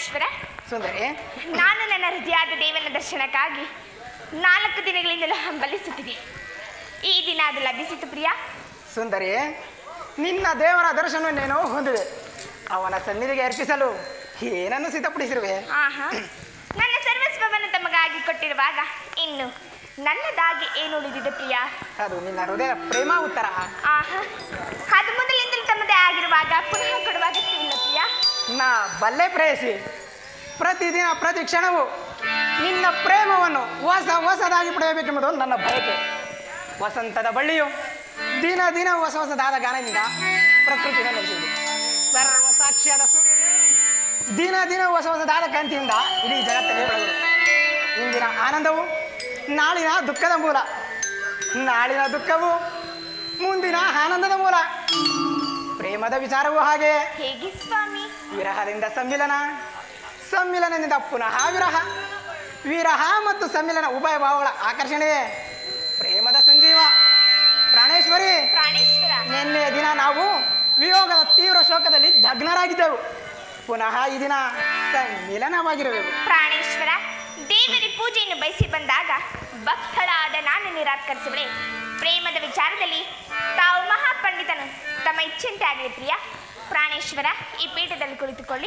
ಪ್ರಾಣೇಶ್ವರ ಸುಂದರಿ ನಾನು ನನ್ನ ಹೃದಯದ ದೇವನ ದರ್ಶನಕ್ಕಾಗಿ ನಾಲ್ಕು ದಿನಗಳಿಂದಲೂ ಹಂಬಲಿಸುತ್ತಿದೆ ಈ ದಿನ ಅದು ಲಭಿಸಿತು ಪ್ರಿಯ ಸುಂದರಿ ನಿನ್ನ ದೇವರ ದರ್ಶನವನ್ನೇನೋ ಹೊಂದಿದೆ ಅವನ ಸನ್ನಿಧಿಗೆ ಅರ್ಪಿಸಲು ಏನನ್ನು ಸಿದ್ಧಪಡಿಸಿರುವೆ ಆಹಾ ನನ್ನ ಸರ್ವಸ್ವವನ್ನು ತಮಗಾಗಿ ಕೊಟ್ಟಿರುವಾಗ ಇನ್ನು ನನ್ನದಾಗಿ ಏನು ಉಳಿದಿದೆ ಪ್ರಿಯ ಅದು ನಿನ್ನ ಹೃದಯ ಪ್ರೇಮ ಉತ್ತರ ಆಹಾ ಅದು ಮೊದಲಿಂದಲೂ ತಮ್ಮದೇ ಆಗಿರುವಾಗ ಪುನಃ ಕೊಡುವ ಅಗತ್ಯವಿಲ್ಲ ಪ್ರಿಯ ನಾ ಬಲ್ಲೆ ಪ್ರೇಯಸಿ ಪ್ರತಿದಿನ ಪ್ರತಿ ಕ್ಷಣವೂ ನಿನ್ನ ಪ್ರೇಮವನ್ನು ಹೊಸ ಹೊಸದಾಗಿ ಪಡೆಯಬೇಕೆಂಬುದು ನನ್ನ ಬಯಕೆ ವಸಂತದ ಬಳ್ಳಿಯು ದಿನ ದಿನ ಹೊಸ ಹೊಸದಾದ ಗಾನದಿಂದ ಪ್ರಕೃತಿನ ನಡೆಸುವುದು ಸರ್ವ ಸಾಕ್ಷಿಯಾದ ಸೂರ್ಯನು ದಿನ ದಿನ ಹೊಸ ಹೊಸದಾದ ಕಾಂತಿಯಿಂದ ಇಡೀ ಜಗತ್ತನ್ನೇ ಬೆಳಗುವುದು ಇಂದಿನ ಆನಂದವು ನಾಳಿನ ದುಃಖದ ಮೂಲ ನಾಳಿನ ದುಃಖವು ಮುಂದಿನ ಆನಂದದ ಮೂಲ ಪ್ರೇಮದ ವಿಚಾರವೂ ಹಾಗೆಯೇ ಹೇಗೆ ಸ್ವಾಮಿ ವಿರಹದಿಂದ ಸಮ್ಮಿಲನ ಸಮ್ಮಿಲನದಿಂದ ಪುನಃ ವಿರಹ ವಿರಹ ಮತ್ತು ಸಮ್ಮಿಲನ ಉಭಯ ಭಾವಗಳ ಆಕರ್ಷಣೆಯೇ ಪ್ರೇಮದ ಸಂಜೀವ ಪ್ರಾಣೇಶ್ವರಿ ಪ್ರಾಣೇಶ್ವರ ನಿನ್ನೆ ದಿನ ನಾವು ವಿಯೋಗದ ತೀವ್ರ ಶೋಕದಲ್ಲಿ ದಗ್ನರಾಗಿದ್ದೆವು ಪುನಃ ಈ ದಿನ ಸಮ್ಮಿಲನವಾಗಿರಬೇಕು ಪ್ರಾಣೇಶ್ವರ ದೇವರ ಪೂಜೆಯನ್ನು ಬಯಸಿ ಬಂದಾಗ ಭಕ್ತಳಾದ ನಾನು ನಿರಾಕರಿಸುವಳೆ ಪ್ರೇಮದ ವಿಚಾರದಲ್ಲಿ ತಾವು ಮಹಾಪಂಡಿತನು ತಮ್ಮ ಇಚ್ಛೆಂತೆ ಆಗಲಿ ಪ್ರಿಯ ಪ್ರಾಣೇಶ್ವರ ಈ ಪೀಠದಲ್ಲಿ ಕುಳಿತುಕೊಳ್ಳಿ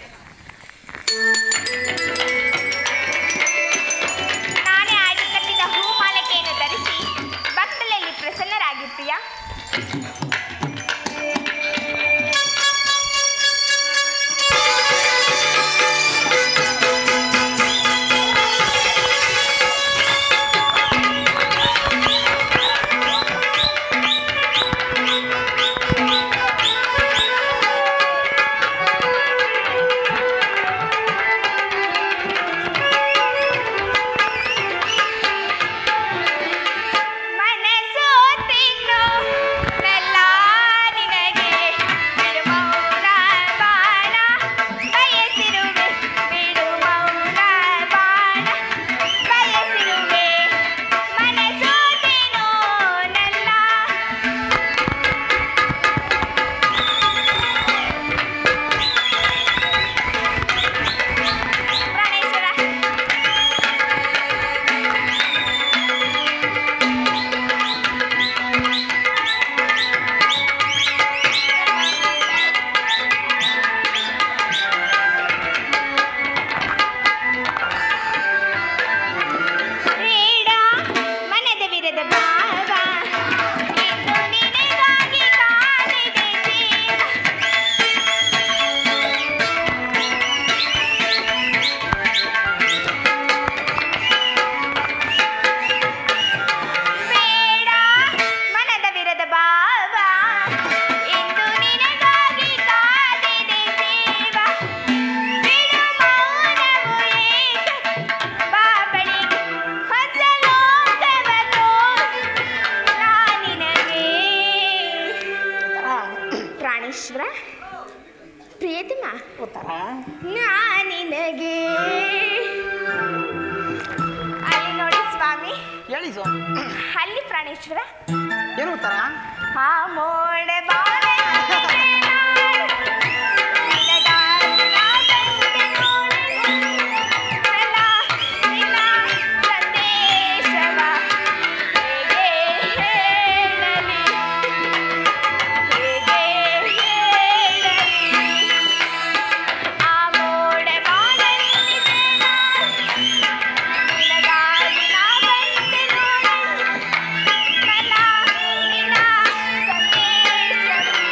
ನಾನೇ ಆಯ್ದು ಕಟ್ಟಿದ ಹೂಮಾಲಿಕೆಯನ್ನು ಧರಿಸಿ ಭಕ್ತರಲ್ಲಿ ಪ್ರಸನ್ನರಾಗಿ ಪ್ರಿಯ ಮನಸ್ಸು ತಿನ್ನು ನೆಲ್ಲ ನಿನಗೆ ಬಿಡು ಮೌನ ಬಾಣ ಬಯಸಿರುವೆ ಬಿಡು ಮೌನ ಬಾಣ ಬಯಸಿರುವೆ ಮನಸ್ಸು ತಿನ್ನು ನೆಲ್ಲ ಪ್ರಾಣೇಶ್ವರ ಬೇಡ ಮನದ ವಿರದ ಭಾವ ಎಂದು ನಿನಗಾಗಿ ಕಾದಿದೆ ಜೀವ ಬೇಡ ಮನದ ವಿರದ ಭಾವ ಎಂದು ನಿನಗಾಗಿ ಕಾದಿದೆ ಜೀವ ಬಿಡು ಮೌನವು ಏಕೆ ಬಾಬಳಿಗೆ ಹೊಸ ಲೋಕವ ತೋರು ನಾನಿನಗೆ ಪ್ರಾಣೇಶ್ವರ ಪ್ರಿಯತಮ ಉತ್ತರ ನಾನಿನಗೆ ಅಲ್ಲಿ ನೋಡಿ ಸ್ವಾಮಿ ಹೇಳಿ ಸ್ವಾಮಿ ಅಲ್ಲಿ ಪ್ರಾಣೇಶ್ವರ ಏನು ಉತ್ತರ ಆ ಮೋಡ ಬಾಳೆ ನಿನಗಾಗಿ ನಾ ಬಂದೆ ನೋಡು. ನನ್ನ ನಿನ್ನ ಸಂದೇಶವ ಹೇಗೆ ಹೇಳಲಿ ಹೇಗೆ ಹೇಳಲಿ ಆ ಮೋಡ ಬಾಳಲ್ಲಿದ್ದೇನ ನಿನಗಾಗಿ ನಾ ಬಂದೆ ನೋಡು ನನ್ನ ನಿನ್ನ ಸಂದೇಶವ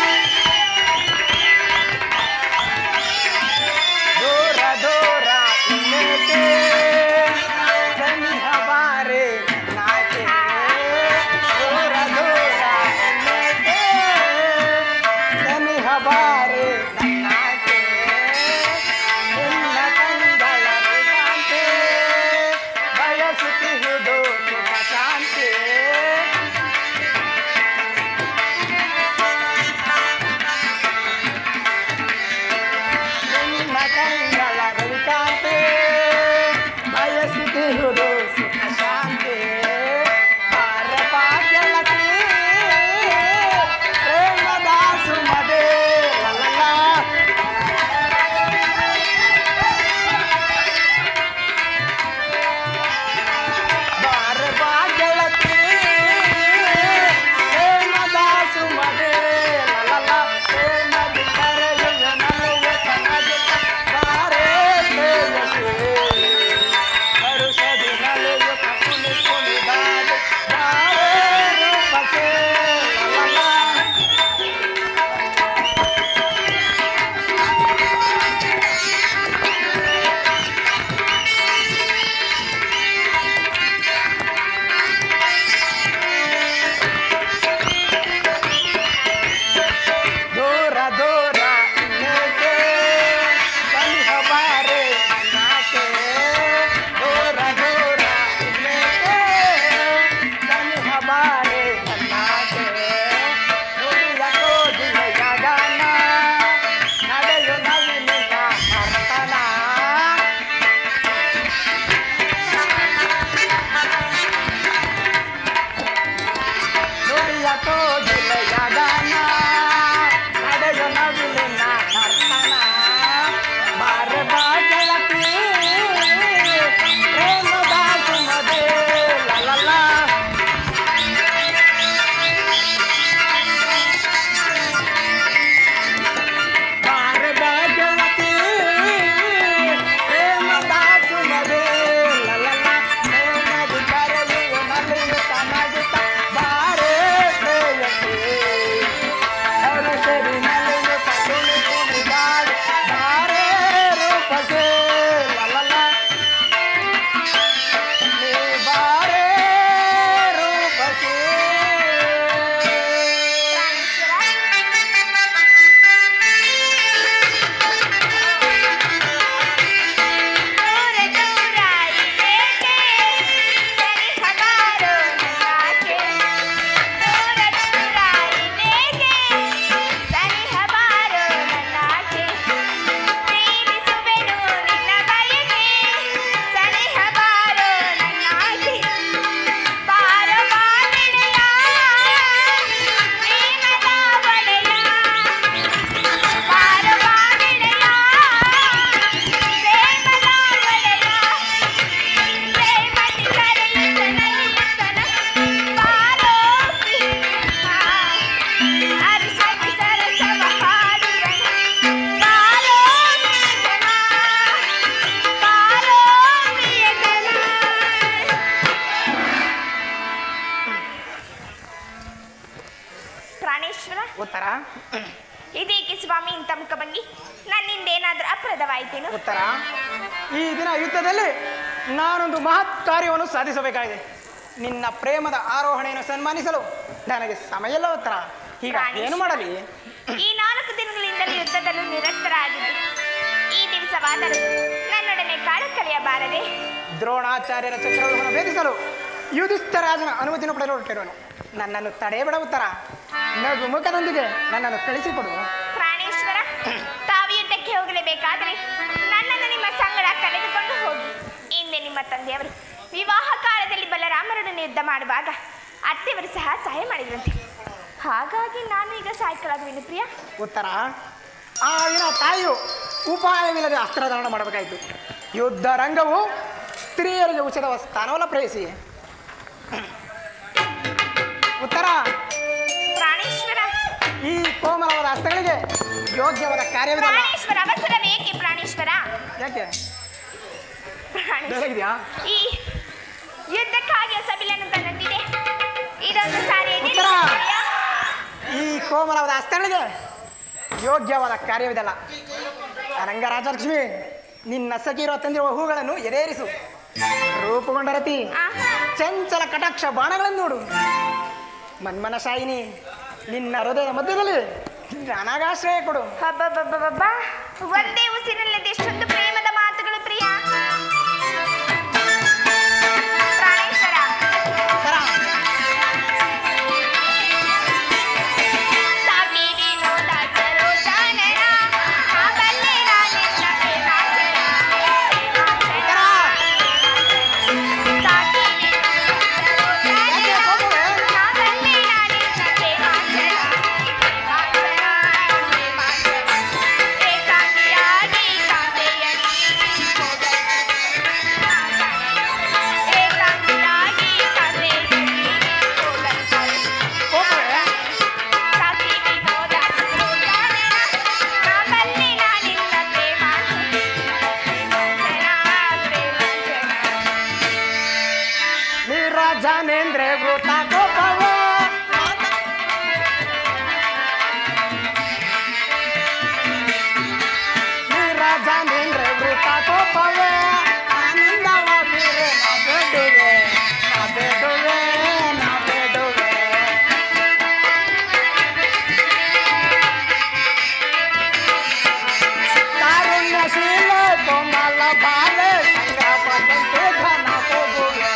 ದೂರ ದೂರ ಇನ್ನೇಕೆ ಸನಿಹ ಬಾರೆ ನಾಕೆ ದೂರ ದೂರ ಇನ್ನೇಕೆ ಸನಿಹ ಬಾರೆ ನಾಕೆ ನಿನ್ನ ಕಂಗಳ ಕಾಂತೆ ಬಯಸುತ್ತಿರುವುದು ಸುಖ ಶಾಂತಿ ನಿನ್ನ ಕಂಗಳ ರವಿಕಾಂತಿ ಬಯಸುತ್ತಿರುವುದು ಸುಖ ಶಾಂತಿ ಭಾರತ ಗೆಳತಿ ಪ್ರೇಮದ ಸುಮದೆ ಲಲಲ. ಭಾರತ ಗೆಳತಿ ಪ್ರೇಮದ ಸುಮದೆ ಲಲಲ. ಪ್ರೇಮದ ಕರೆಯುವ ನಲುವ ಕನಗೆ ಬಾರೆ ಪ್ರೇಯಸಿ. ಹರುಷದಿ ನಲಿಯುವ ಕುಣಿ ಕುಣಿದಾಡಿ ಬಾರೆ ರೂಪಸೆ ಲಲಲ. ದೂರ ದೂರ ಇನ್ನೇಕೆ ಸನಿಹ ಬಾರೆ ನಾಕೆ ದೂರ ದೂರ ಇನ್ನೇಕೆ ಸನಿಹ ಬಾರೆ ನಾಕೆ ನುಡಿಯ ಕೋಗಿಲ ಗಗನ ನಡೆಯು ನವಿಲಿನ ನರ್ತನ ನುಡಿಯ ಕೋಗಿಲ ಗಗನ ನಡೆಯು ನವಿಲಿನ ನರ್ತನ ಬಾರ ಬಾಗಳತಿ ಪ್ರೇಮದ ಸುಮದೆ ಲಲಲ ಬಾರ ಬಾಗಳತಿ ಪ್ರೇಮದ ಸುಮದೆ ಲಲಲ ಪ್ರೇಮದ ಕರೆಯುವ ನಲಿಯುವ ನಗುತ್ತ ಬಾರೆ ಪ್ರೇಯಸಿ ಹರುಷದಿ ನಲಿಯುತ್ತ ಕುಣಿ ಕುಣಿದಾಡಿ ಬಾರೆ ರೂಪಸೆ ಲಲಲ ನೀ ಬಾರೆ ರೂಪಸೆ ದೂರ ದೂರ ಇನ್ನೇಕೆ ಸನಿಹ ಬಾರೋ ನನ್ನಾಕೆ ದೂರ ದೂರ ಇನ್ನೇಕೆ ಸನಿಹ ಬಾರೋ ನನ್ನಾಕೆ ಪ್ರೀತಿಸುವೆನು ನಿನ್ನ ಬಯಕೆ ಸನಿಹ ಬಾರೋ ನನ್ನಾಕೆ ಬಾರೋ ಬಾಳೆಯ ಪ್ರೇಮದ ಬಳೆಯ ಬಾರೋ ಬಾಳೆಯ ಪ್ರೇಮದ ಬಳೆಯ ಪ್ರೇಮದಿ ಕರೆಯುತ್ತ ನಲಿಯುತ್ತನ ಬಾರೋ ಹರ್ಷದಿ ಸರಸವ ಹಾಡುವನ ಬಾರೋ ಪ್ರಿಯತನ ಬಾರೋ ಪ್ರಿಯತನ ಪ್ರಾಣೇಶ್ವರ ಉತ್ತರ ಇದೇಕೆ ಸ್ವಾಮಿ ಇಂಥ ಮುಖಭಂಗಿ ನನ್ನಿಂದ ಏನಾದ್ರೂ ಅಪರಾಧವಾಯಿತೇನು ಉತ್ತರ ಈ ದಿನ ಯುದ್ಧದಲ್ಲಿ ನಾನೊಂದು ಮಹತ್ ಕಾರ್ಯವನ್ನು ಸಾಧಿಸಬೇಕಾಗಿದೆ ನಿನ್ನ ಪ್ರೇಮದ ಆರೋಹಣೆಯನ್ನು ಸನ್ಮಾನಿಸಲು ನನಗೆ ಸಮಯ ಇಲ್ಲ ಉತ್ತರ ಈಗ ಪ್ರಾಣೇಶ್. ಏನು ಮಾಡಲಿ ಈ ನಾಲ್ಕು ದಿನಗಳಿಂದಲೂ ಯುದ್ಧದಲ್ಲೂ ನಿರತರಾಗಿದ್ದು ಈ ದಿವಸವಾದರೂ ನನ್ನೊಡನೆ ಕಾಳು ಕಳೆಯಬಾರದೆ ದ್ರೋಣಾಚಾರ್ಯರ ಚಕ್ರವ್ಯೂಹವನ್ನು ಭೇದಿಸಲು ಯುಧಿಷ್ಠರಾಜನ ಅನುಮತಿಯನ್ನು ಪಡೆಯಲು ಹೊರಟಿರುವನು ನನ್ನನ್ನು ತಡೆಯಬೇಡ ಉತ್ತರ ನಗು ಮುಖದೊಂದಿಗೆ ನನ್ನನ್ನು ಕಳಿಸಿಕೊಡು ಪ್ರಾಣೇಶ್ವರ ತಾವು ಯುದ್ಧಕ್ಕೆ ಹೋಗಲೇಬೇಕಾದ್ರೆ ನನ್ನನ್ನು ನಿಮ್ಮ ಸಂಗಡ ಕರೆದುಕೊಂಡು ಹೋಗಿ ಹಿಂದೆ ನಿಮ್ಮ ತಂದೆಯವರು ವಿವಾಹ ಕಾಲದಲ್ಲಿ ಬಲರಾಮರನ್ನು ಯುದ್ಧ ಮಾಡುವಾಗ ಅತ್ತೆಯವರು ಸಹ ಸಹಾಯ ಮಾಡಿದ್ರಂತೆ ಹಾಗಾಗಿ ನಾನು ಈಗ ಸಾಯ್ಕಲಾಗುವೆನು ಪ್ರಿಯ ಉತ್ತರ ಆಗಿನ ತಾಯಿಯು ಉಪಾಯವಿಲ್ಲದೆ ಅಸ್ತ್ರಧಾರಣ ಮಾಡಬೇಕಾಯಿತು ಯುದ್ಧ ರಂಗವು ಸ್ತ್ರೀಯರಿಗೆ ಉಚಿತ ಸ್ಥಾನವಲ್ಲ ಪ್ರೇಯಸಿ ಉತ್ತರ ಪ್ರಾಣೇಶ್ವರ ಈ ಕೋಮಲವಾದ ಹಸ್ತಗಳಿಗೆ ಯೋಗ್ಯವಾದ ಕಾರ್ಯವಿದಲ್ಲ ಪ್ರಾಣೇಶ್ವರ ಅವಸರವೇಕೆ ಪ್ರಾಣೇಶ್ವರ ಯಾಕೆ ಪ್ರಾಣೇಶ್ವರ ಬೆಳಗಿದೆಯಾ ಈ ಯುದ್ಧಕ್ಕಾಗಿ ಹೊಸ ಬಿಲ್ಲನ್ನು ತಂದಿದೆ ಇದೊಂದು ಸಾರಿ ಎದೆ ಉತ್ತರ. ಪ್ರಿಯ. ಈ ಕೋಮಲವಾದ ಹಸ್ತಗಳಿಗೆ ಯೋಗ್ಯವಾದ ಕಾರ್ಯವಿದಲ್ಲ ರಂಗರಾಜಲಕ್ಷ್ಮಿ ನಿನ್ನ ಸಗಿರೋ ತಂದಿರುವ ಹೂಗಳನ್ನು ಎದೇರಿಸು ರೂಪುಗೊಂಡ ರತಿ ಆಹಾ ಚಂಚಲ ಕಟಾಕ್ಷ ಬಾಣಗಳನ್ನು ನೋಡು ಮನ್ಮನ ಶಾಯಿನಿ ನಿನ್ನ ಹೃದಯದ ಮಧ್ಯದಲ್ಲಿ ನನಗಾಶ್ರಯ ಕೊಡು ಹಬ್ಬಬ್ಬಬ್ಬಬ್ಬ ಒಂದೇ ಉಸಿರಿನಲ್ಲಿ ಎಷ್ಟೊಂದು ಪ್ರೇಮದ ಮಾತುಗಳು ಪ್ರಿಯ ಪ್ರಾಣೇಶ್ವರ ತರ ಸಾಗಿ ವಿನೋದ ಸರೋಜಾನನ ಆ ಬಲ್ಲೆ ನಾನೆಲ್ಲ ಪ್ರೇಮಾಂಜನ. ತರ ಸಾಗಿ ವಿನೋದ ಸರೋಜಾನನ ಆ ಬಲ್ಲೆ ನಾನೆಲ್ಲ ಪ್ರೇಮಾಂಜನ. ಪ್ರೇಮಾಂಜನ, ಪ್ರೇಮಾಂಜನ. ಏಕಾಂಗಿಯಾಗಿ ಕಾಂತೆಯಲ್ಲಿ ಏಕಾಂಗಿಯಾಗಿ ಕಾಂತೆಯಲ್ಲಿ ಹೋಗಲ್ಪಡೆ. ಕೋಪವೇ ಸಾಕಿ ವಿನೋದ ಸರೋಜಾನನ ಆ ಬಲ್ಲೆ ನಾನೆಲ್ಲ ಪ್ರೇಮಾಂಜನ. ಪ್ರೇಮಾಂಜನ, ಪ್ರೇಮಾಂಜನ. ನೀರಾಜನೇಂದ್ರೆ ವೃತ ಕೋಪವೇ ನೀರಾಜನೇಂದ್ರೆ ವೃತ ಕೋಪವೇ ಆನಂದವಾಗಿರೆ ನಾ ಬೇಡುವೆ ನಾ ಬೇಡುವೆ ನಾ ಬೇಡುವೆ ಕಾರುಣ್ಯಶೀಲ ಕೋಮಲ ಬಾಲೆ ಸಂಗ್ರಹಪಟ್ಟಂತೆ ಘನ ಹೋಗುವೆ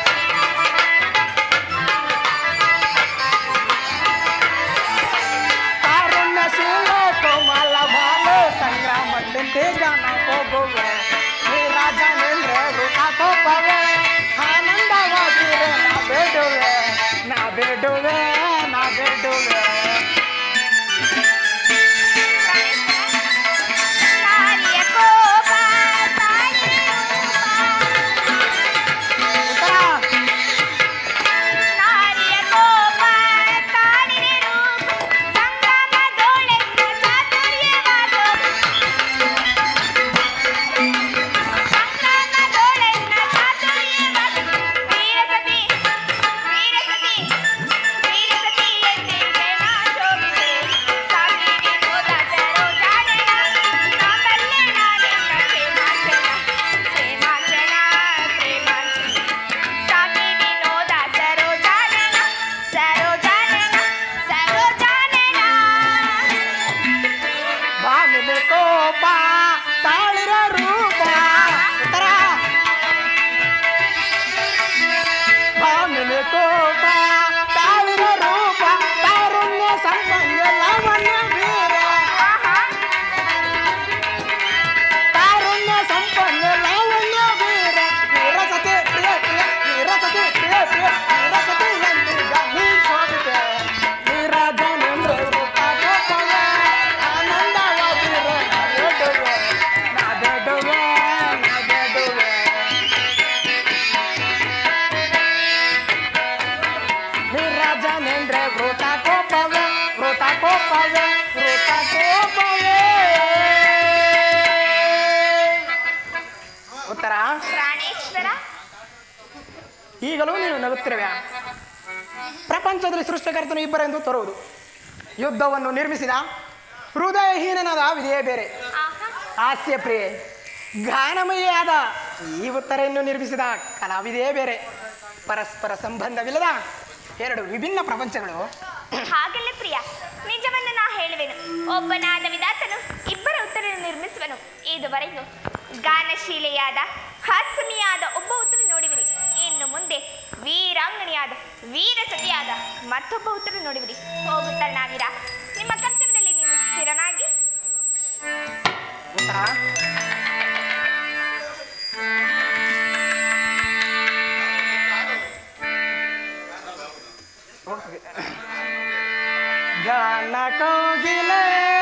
ಕಾರುಣ್ಯಶೀಲ ಕೋಮಲ ಬಾಲೆ ಸಂಗ್ರಾಮದಂತೆ ಗಾನ ಹೋಗುವೆ ಹೇ ರಾಜನೇಂದ್ರ ವೃತ ಕೋಪವೇ ಆನಂದವಾಗಿರೆ ನಾ ಬೇಡುವೆ ನಾ ಬೇಡುವೆ ನಾ ಬೇಡುವೆ ನಾರಿಯ ಕೋಪ ತಾಳಿಯ ಉತ್ತರ ನಾರಿಯ ಕೋಪ ತಾಳಿನ ರೂಪ ಸಂಗಮದೊಳೆನ್ನ ಚಾತುರ್ಯವಾದೋದು ಸಂಗಮದೊಳೆನ್ನ ಚಾತುರ್ಯವಾದೋದು ವೀರಸತಿ ವೀರಸತಿ ವೀರಸತಿ ಎಂದೇ ಪ್ರೇಮ ಶೋಭಿತೆ ಸಾಗಿ ವಿನೋದ ಸರೋಜಾನನ ನಾಮಲ್ಲೇ ನಾನೆನ್ನ ಪ್ರೇಮಾಂಜನ ಪ್ರೇಮಾಂಜನ ಪ್ರೇಮಾಂಜನ ಸಾಗಿ ವಿನೋದ ಸರೋಜಾನನ ಸರೋಜಾನನ ಸರೋಜಾನನ ಬಾಮಿಲೆ ಕೋಪ ತಾಳಿರ ರೂಪ ಉತ್ತರ ಬಾಮಿಲೆ ಕೋಪ ತಾಳಿರ ರೂಪ ತಾರುಣ್ಯ ಸಂಪನ್ನ ಲಾವಣ್ಯ ವೀರ ತಾರುಣ್ಯ ಸಂಪನ್ನ ಲಾವಣ್ಯ ವೀರ ವೀರಸತಿ ಪ್ರಿಯ ಪ್ರಿಯ ವೀರಸತಿ ಪ್ರಿಯ ಪ್ರಿಯ ವೀರಸತಿ ಎಂದೀಗ ನೀ ಶೋಭಿತೆ ವೀರಜನೇಂದ್ರ ವೃತ್ತ ಗೋಪವೇ ಆನಂದವಾಗಿರೆ ನಾಬೇಡುವೆ ನಾಬೇಡುವೆ ನಾಬೇಡುವೆ ವೀರಜನೇಂದ್ರ ವೃತ ಕೋಪವೇ ವೃತ ಕೋಪವೇ ವೃತ ಕೋಪವೇ ಉತ್ತರ ಪ್ರಾಣೇಶ್ವರ ಈಗಲೂ ನೀನು ನಗುತ್ತಿರುವೆ ಪ್ರಪಂಚದಲ್ಲಿ ಸೃಷ್ಟಿಕರ್ತನು ಇಬ್ಬರೆಂದು ತರುವುದು ಯುದ್ಧವನ್ನು ನಿರ್ಮಿಸಿದ ಹೃದಯಹೀನನಾದ ವಿಧಿಯೇ ಬೇರೆ ಆಹಾ ಹಾಸ್ಯ ಪ್ರಿಯೆ ಗಾನಮಯಿಯಾದ ಈ ಉತ್ತರೆಯನ್ನು ನಿರ್ಮಿಸಿದ ಕಲಾವಿದೆಯೇ ಬೇರೆ ಪರಸ್ಪರ ಸಂಬಂಧವಿಲ್ಲದ ಎರಡು ವಿಭಿನ್ನ ಪ್ರಪಂಚಗಳು ಹಾಗಲ್ಲ ಪ್ರಿಯ ನಿಜವನ್ನು ನಾ ಹೇಳುವೆನು ಒಬ್ಬನಾದ ವಿಧಾತನು ಇಬ್ಬರ ಉತ್ತರ ನಿರ್ಮಿಸುವನು ಇದುವರೆಗೂ ಗಾನಶೀಲೆಯಾದ ಹಾಸ್ಯಮಿಯಾದ ಒಬ್ಬ ಉತ್ತರ ನೋಡಿವಿರಿ ಇನ್ನು ಮುಂದೆ ವೀರಾಂಗಣಿಯಾದ ವೀರಸತಿಯಾದ ಮತ್ತೊಬ್ಬ ಉತ್ತರ ನೋಡಿವಿರಿ ಹೋಗುತ್ತಣ್ಣಾವಿರ ನಿಮ್ಮ ಕರ್ತವ್ಯದಲ್ಲಿ ನೀವು ಸ್ಥಿರನಾಗಿ ಉತ್ತರ ಗಾನ ಕೋಗಿಲೆ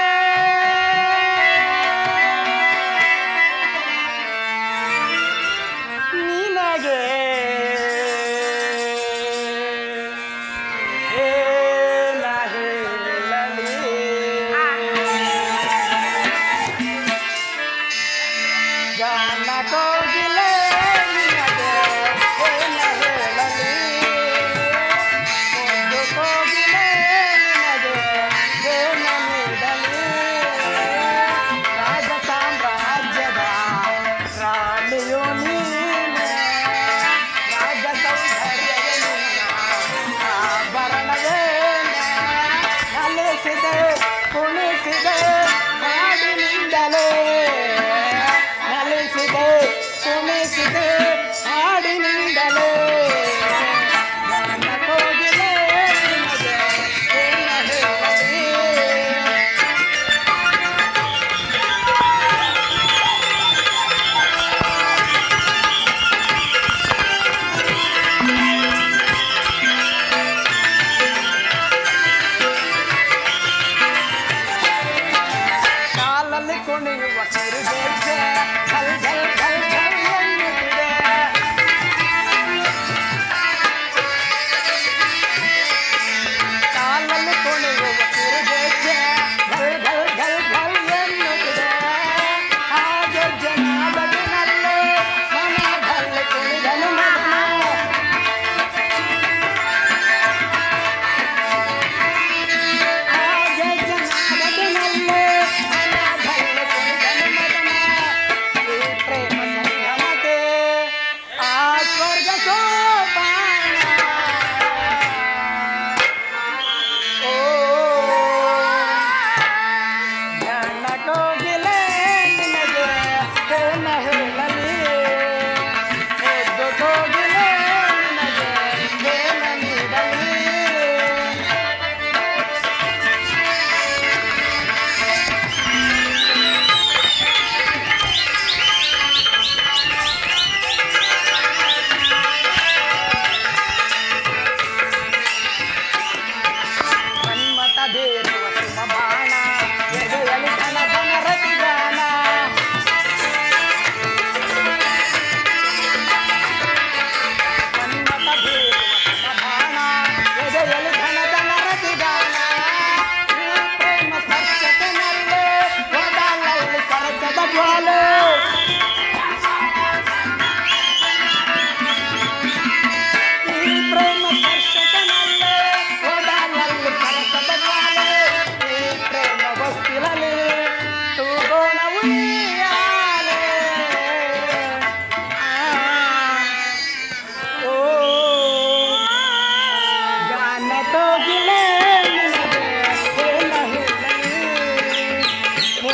ನಿನಗೆ ಏನ ಹೇಳಲಿ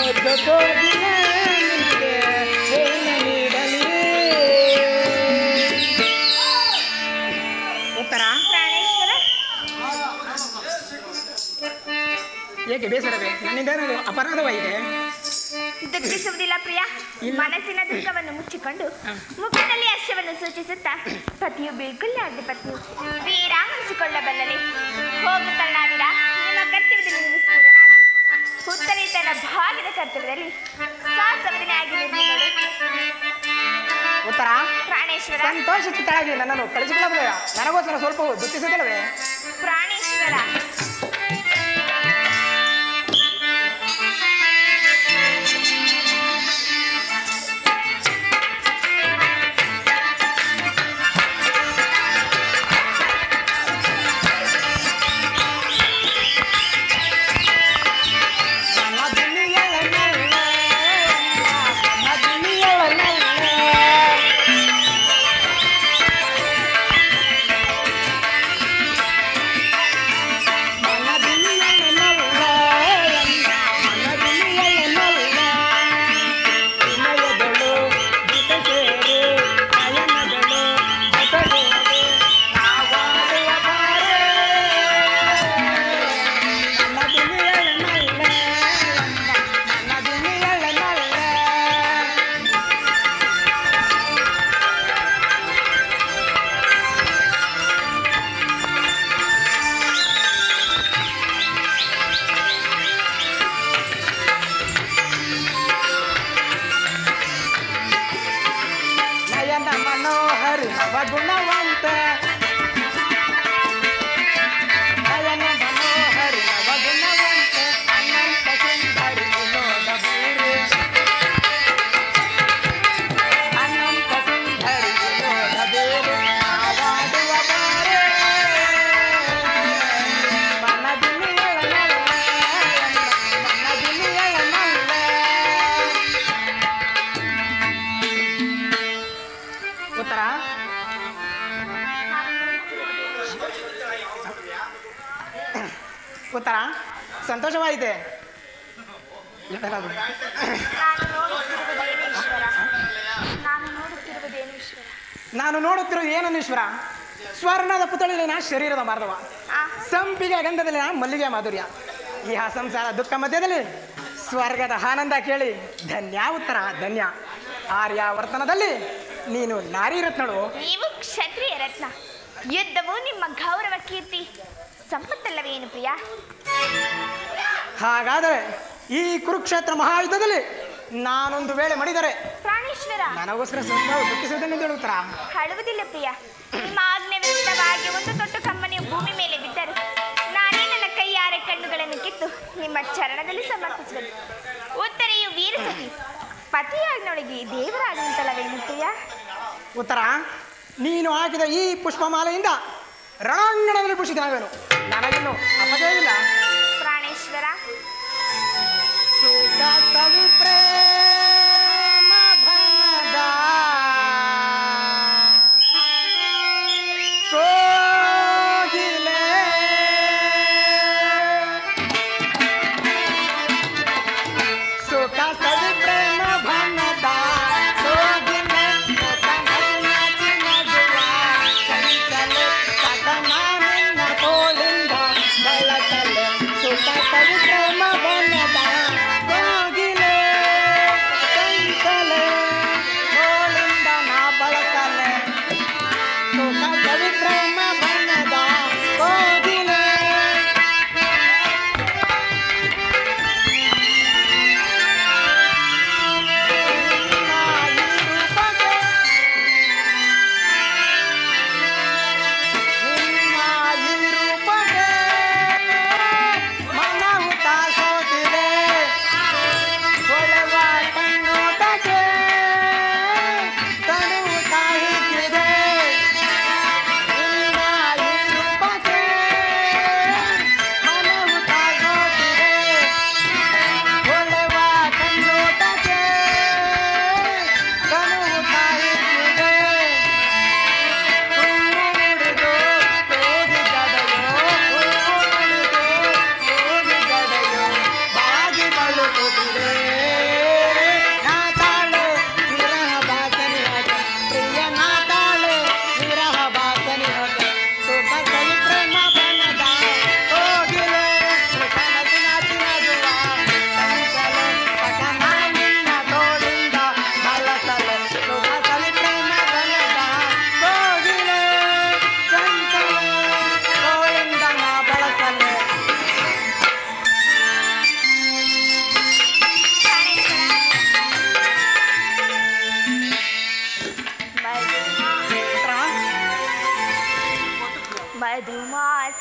ಮುದ್ದು ಕೋಗಿಲೆ ನಿನಗೆ ಏನು ನೀಡಲಿ ಉತ್ತರ ಪ್ರಾಣೇಶ್ವರ ಏಕೆ ಬೇಸರವೇ ನನ್ನಿಂದೇನಾದ್ರು ಅಪರಾಧವಾಗಿದೆ ದುಃಖಿಸುವುದಿಲ್ಲ ಪ್ರಿಯ ಮನಸ್ಸಿನ ದುಃಖವನ್ನು ಮುಚ್ಚಿಕೊಂಡು ಮುಖದಲ್ಲಿ ಹರ್ಷವನ್ನು ಸೂಚಿಸುತ್ತಾ ಪತಿಯು ಬೀಳ್ಕೊಲ್ಲಾರ್ದೆ ಪತ್ನಿ ಶ್ರೀರಾಮನಿಸಿಕೊಳ್ಳಬಲ್ಲಲೆ ಹೋಗು ಕರ್ಣಾವೀರ ನಿಮ್ಮ ಕರ್ತವ್ಯದಲ್ಲಿ ನೀವು ಸ್ಥಿರನಾಗಿ ಉತ್ತರೀತನ ಭಾಗದ ಕರ್ತವ್ಯದಲ್ಲಿ ಸಾಸವದನಾಗಿ ನಿರ್ಮಿಗಳು ಉತ್ತರ ಪ್ರಾಣೇಶ್ವರ ಸಂತೋಷ ಚಿತ್ತಳಾಗಿ ನನ್ನನ್ನು ಕಳಿಸಿಕೊಳ್ಳಬಲ್ಲ ನನಗೋಸ್ಕರ ಸ್ವಲ್ಪ ದುಃಖಿಸುತ್ತಿಲ್ಲವೇ ಪ್ರಾಣೇಶ್ವರ ನಯನ ಮನೋಹರಿ ನವ ಗುಣವಂತ ನಯನ ಮನೋಹರಿ ನವ ಗುಣವಂತ ಅನಂತ ಸುಂದರಿ ವಿನೋದ ಭೂರಿ ಅನಂತ ಸುಂದರಿ ವಿನೋದ ಭೂರಿ ಆವಾಡುವ ಬಾರೆ ಮನದಿನಿಯಳ ಮನದಿನಿಯಳ ಉತ್ತರ ಉತ್ತರ ಸಂತೋಷವಾಯಿತೆ ನಾನು ನೋಡುತ್ತಿರುವುದೇನು ಈಶ್ವರ ನಾನು ನೋಡುತ್ತಿರುವುದೇನು ಈಶ್ವರ ನಾನು ನೋಡುತ್ತಿರುವುದು ಏನನ್ನು ಈಶ್ವರ ಸ್ವರ್ಣದ ಪುತಳಿಲಿನ ಶರೀರದ ಮಾರ್ಧವ ಆ ಸಂಪಿಗೆ ಗಂಧದಲ್ಲಿನ ಮಲ್ಲಿಗೆ ಮಾಧುರ್ಯ ಈ ಸಂಸಾರ ದುಃಖ ಮಧ್ಯದಲ್ಲಿ ಸ್ವರ್ಗದ ಆನಂದ ಕೇಳಿ ಧನ್ಯ ಉತ್ತರ ಧನ್ಯ ಆರ್ಯಾವರ್ತನದಲ್ಲಿ ನೀನು ನಾರಿ ರತ್ನಳು ನೀವು ಕ್ಷತ್ರಿಯ ರತ್ನ ಯುದ್ಧವು ನಿಮ್ಮ ಗೌರವ ಕೀರ್ತಿ ಸಂಪತ್ತಲ್ಲವೇನು ಪ್ರಿಯ ಹಾಗಾದರೆ ಈ ಕುರುಕ್ಷೇತ್ರ ಮಹಾಯುದ್ಧದಲ್ಲಿ ನಾನೊಂದು ವೇಳೆ ಮಡಿದರೆ ಪ್ರಾಣೇಶ್ವರ ನನಗೋಸ್ಕರ ಸ್ವಲ್ಪ ದುಃಖಿಸುವುದನ್ನು ಹೇಳುತ್ತರ ಅಳುವುದಿಲ್ಲ ಪ್ರಿಯ ನಿಮ್ಮ ಆಜ್ಞೆ ವಿರುದ್ಧವಾಗಿ ಒಂದು ತೊಟ್ಟು ಕಮ್ಮನೆಯು ಭೂಮಿ ಮೇಲೆ ಬಿದ್ದರು ನಾನೇ ನನ್ನ ಕೈಯಾರೆ ಕಣ್ಣುಗಳನ್ನು ಕಿತ್ತು ನಿಮ್ಮ ಚರಣದಲ್ಲಿ ಸಮರ್ಪಿಸುವುದು ಉತ್ತರೆಯು ವೀರಸತಿ ಪತಿಯಾಜ್ಞೊಳಗೆ ದೇವರಾಜ್ಞಂತಲವೇನು ಪ್ರಿಯ ಉತ್ತರ ನೀನು ಹಾಕಿದ ಈ ಪುಷ್ಪಮಾಲೆಯಿಂದ ರಣಾಂಗಣದಲ್ಲಿ ಪುಷಿತನಾಗೇನು ನನಗಿನ್ನು ಅಪಜಯವಿಲ್ಲ ಪ್ರಾಣೇಶ್ವರ ಸುಖ ಸವಿ ಪ್ರೇಮ ಭನದ ಕೋಗಿಲೆ ಸುಖ ಸವಿ ಪ್ರೇಮ ಭನದ ಕೋಗಿಲೆ ಮುಖ ನಗಿ ನಗುವ ಚಂಚಲೆ ಸದನ ನಿನ್ನ ತೋಳಿಂದ ಬೆಳಕಲೆ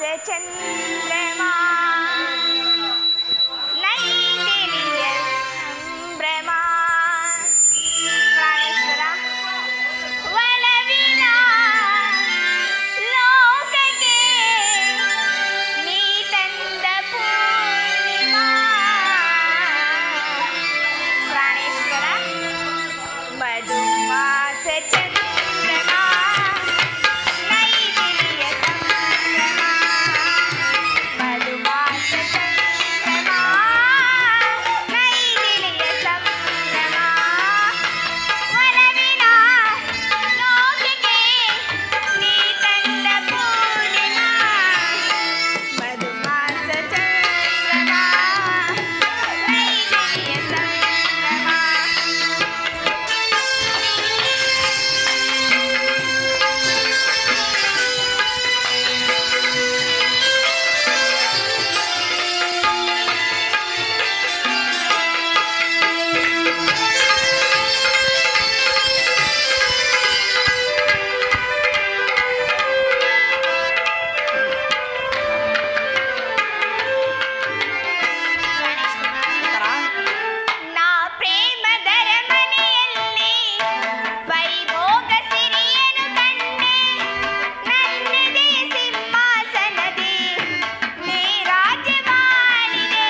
ಚಂದ್ರಮಾ ನೈದಿಲಿಯ ಸಂಭ್ರಮ ಪ್ರಾಣೇಶ್ವರ ಒಲವಿನ ಲೋಕಕ್ಕೆ ನೀ ತಂದ ಪೂರ್ಣಿಮಾ ಪ್ರಾಣೇಶ್ವರ ಮಧುಮಾಸ ಚಂದ್ರಮ ನೈದಿಲಿಯ ಸಂಭ್ರಮ ಮಧುಮಾಸ ಚಂದ್ರಮ ನೈದಿಲಿಯ ಸಂಭ್ರಮ ಒಲವಿನ ಲೋಕಕ್ಕೆ ನೀ ತಂದ ಪೂರ್ಣಿಮಾ ಮಧುಮಾಸ ಚಂದ್ರಮ ನೈದಿಲಿಯ ಸಂಭ್ರಮ ನಾ ಪ್ರೇಮದರ ಮನೆಯಲ್ಲಿ ವೈಭೋಗ ಸಿರಿಯನು ಕಂಡೆ ನನ್ನದೇ ಸಿಂಹಾಸನದಿ ನೀ ರಾಜ್ಯವಾಳಿದೆ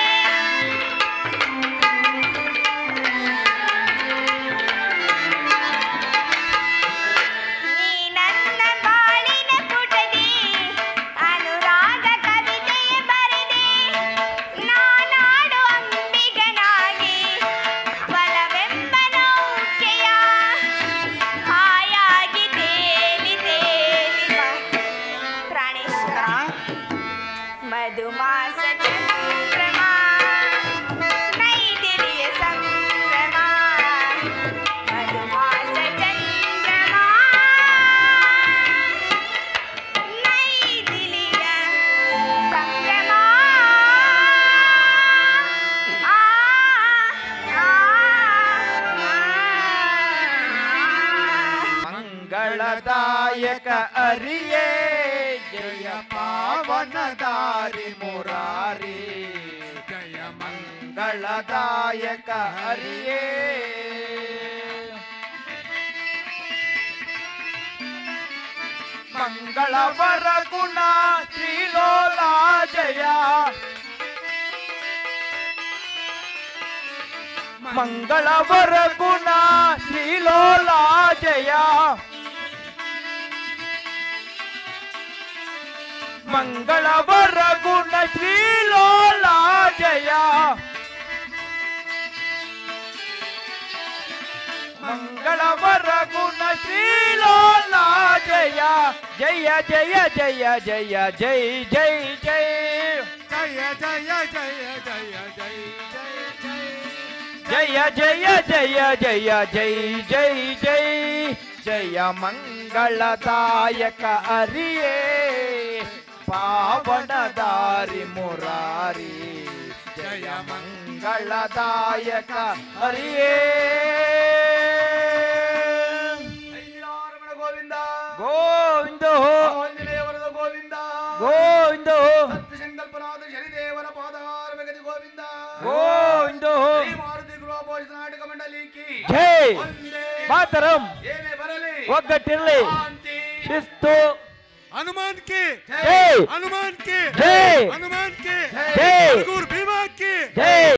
ನೀ ನನ್ನ ಬಾಳಿನ ಪುಟದಿ ಅನುರಾಗ ಕವಿತೆಯ ಬರೆದೆ ನಾನಾಡು ಅಂಬಿಗನಾಗಿ ಒಲವೆಂಬ ನೌಕೆಯ ಹಾಯಾಗಿ ತೇಲಿ ತೇಲಿ ಬಾ. ಪ್ರಾಣೇಶ್ವರ ಮಧುಮಾಸ ಚಂದ್ರಮ ನೈದಿಲಿಯ ಸಂಭ್ರಮ ಮಧುಮಾಸ ಚಂದ್ರಮ ನೈದಿಲಿಯ ಸಂಭ್ರಮ ಆ, ಆ, ಆ. ಮಂಗಳದಾಯಕ ಅರಿಯೇ ಜಯ ಪಾವನದಾರಿ ಮುರಾರಿ ಜಯ ಮಂಗಳದಾಯಕ ಹರಿಯೇ ಮಂಗಳವರ ಗುಣ ಶ್ರೀಲೋಲಾ ಜಯ ಮಂಗಳವರ ಗುಣ ಶ್ರೀಲೋಲಾ ಜಯ ಮಂಗಳವರ ಗುಣ ಶ್ರೀಲೋಲಾ ಜಯ ಮಂಗಳವರ ಗುಣ ಶ್ರೀಲೋಲಾ ಜಯ ಜಯ ಜಯ ಜಯ ಜಯ ಜೈ ಜೈ ಜೈ ಜಯ ಜಯ ಜಯ ಜಯ ಜಯ ಜಯ ಜಯ ಜಯ ಜಯ ಜೈ ಜೈ ಜೈ ಜಯ ಮಂಗಳದಾಯಕ ಹರಿಯೇ ಪಾವನ ದಾರಿ ಮುರಾರಿ ಜಯ ಮಂಗಳದಾಯಕ ಹರಿಯೇ ಗೋವಿಂದ ಗೋವಿಂದ ಆಂಜನೇಯವರದ ಗೋವಿಂದ ಗೋವಿಂದ ಸಂಕಲ್ಪನಾದ ಶನಿದೇವರ ಪಾದಾರ ಮೆಗದಿ ಗೋವಿಂದ ಗೋವಿಂದ ಶ್ರೀ ಮಾರುತಿ ಗೃಹಭೋಜ ನಾಟಕ ಮಂಡಲಿಕ್ಕೆ ಜೈ ಒಂದೇ ಮಾತರಂ ಏನೇ ಬರಲಿ ಒಗ್ಗಟ್ಟಿರಲಿ ಶಾಂತಿ ಶಿಸ್ತು हनुमान के जय हनुमान के जय हनुमान के जय गुरु भीमा के ಜೈ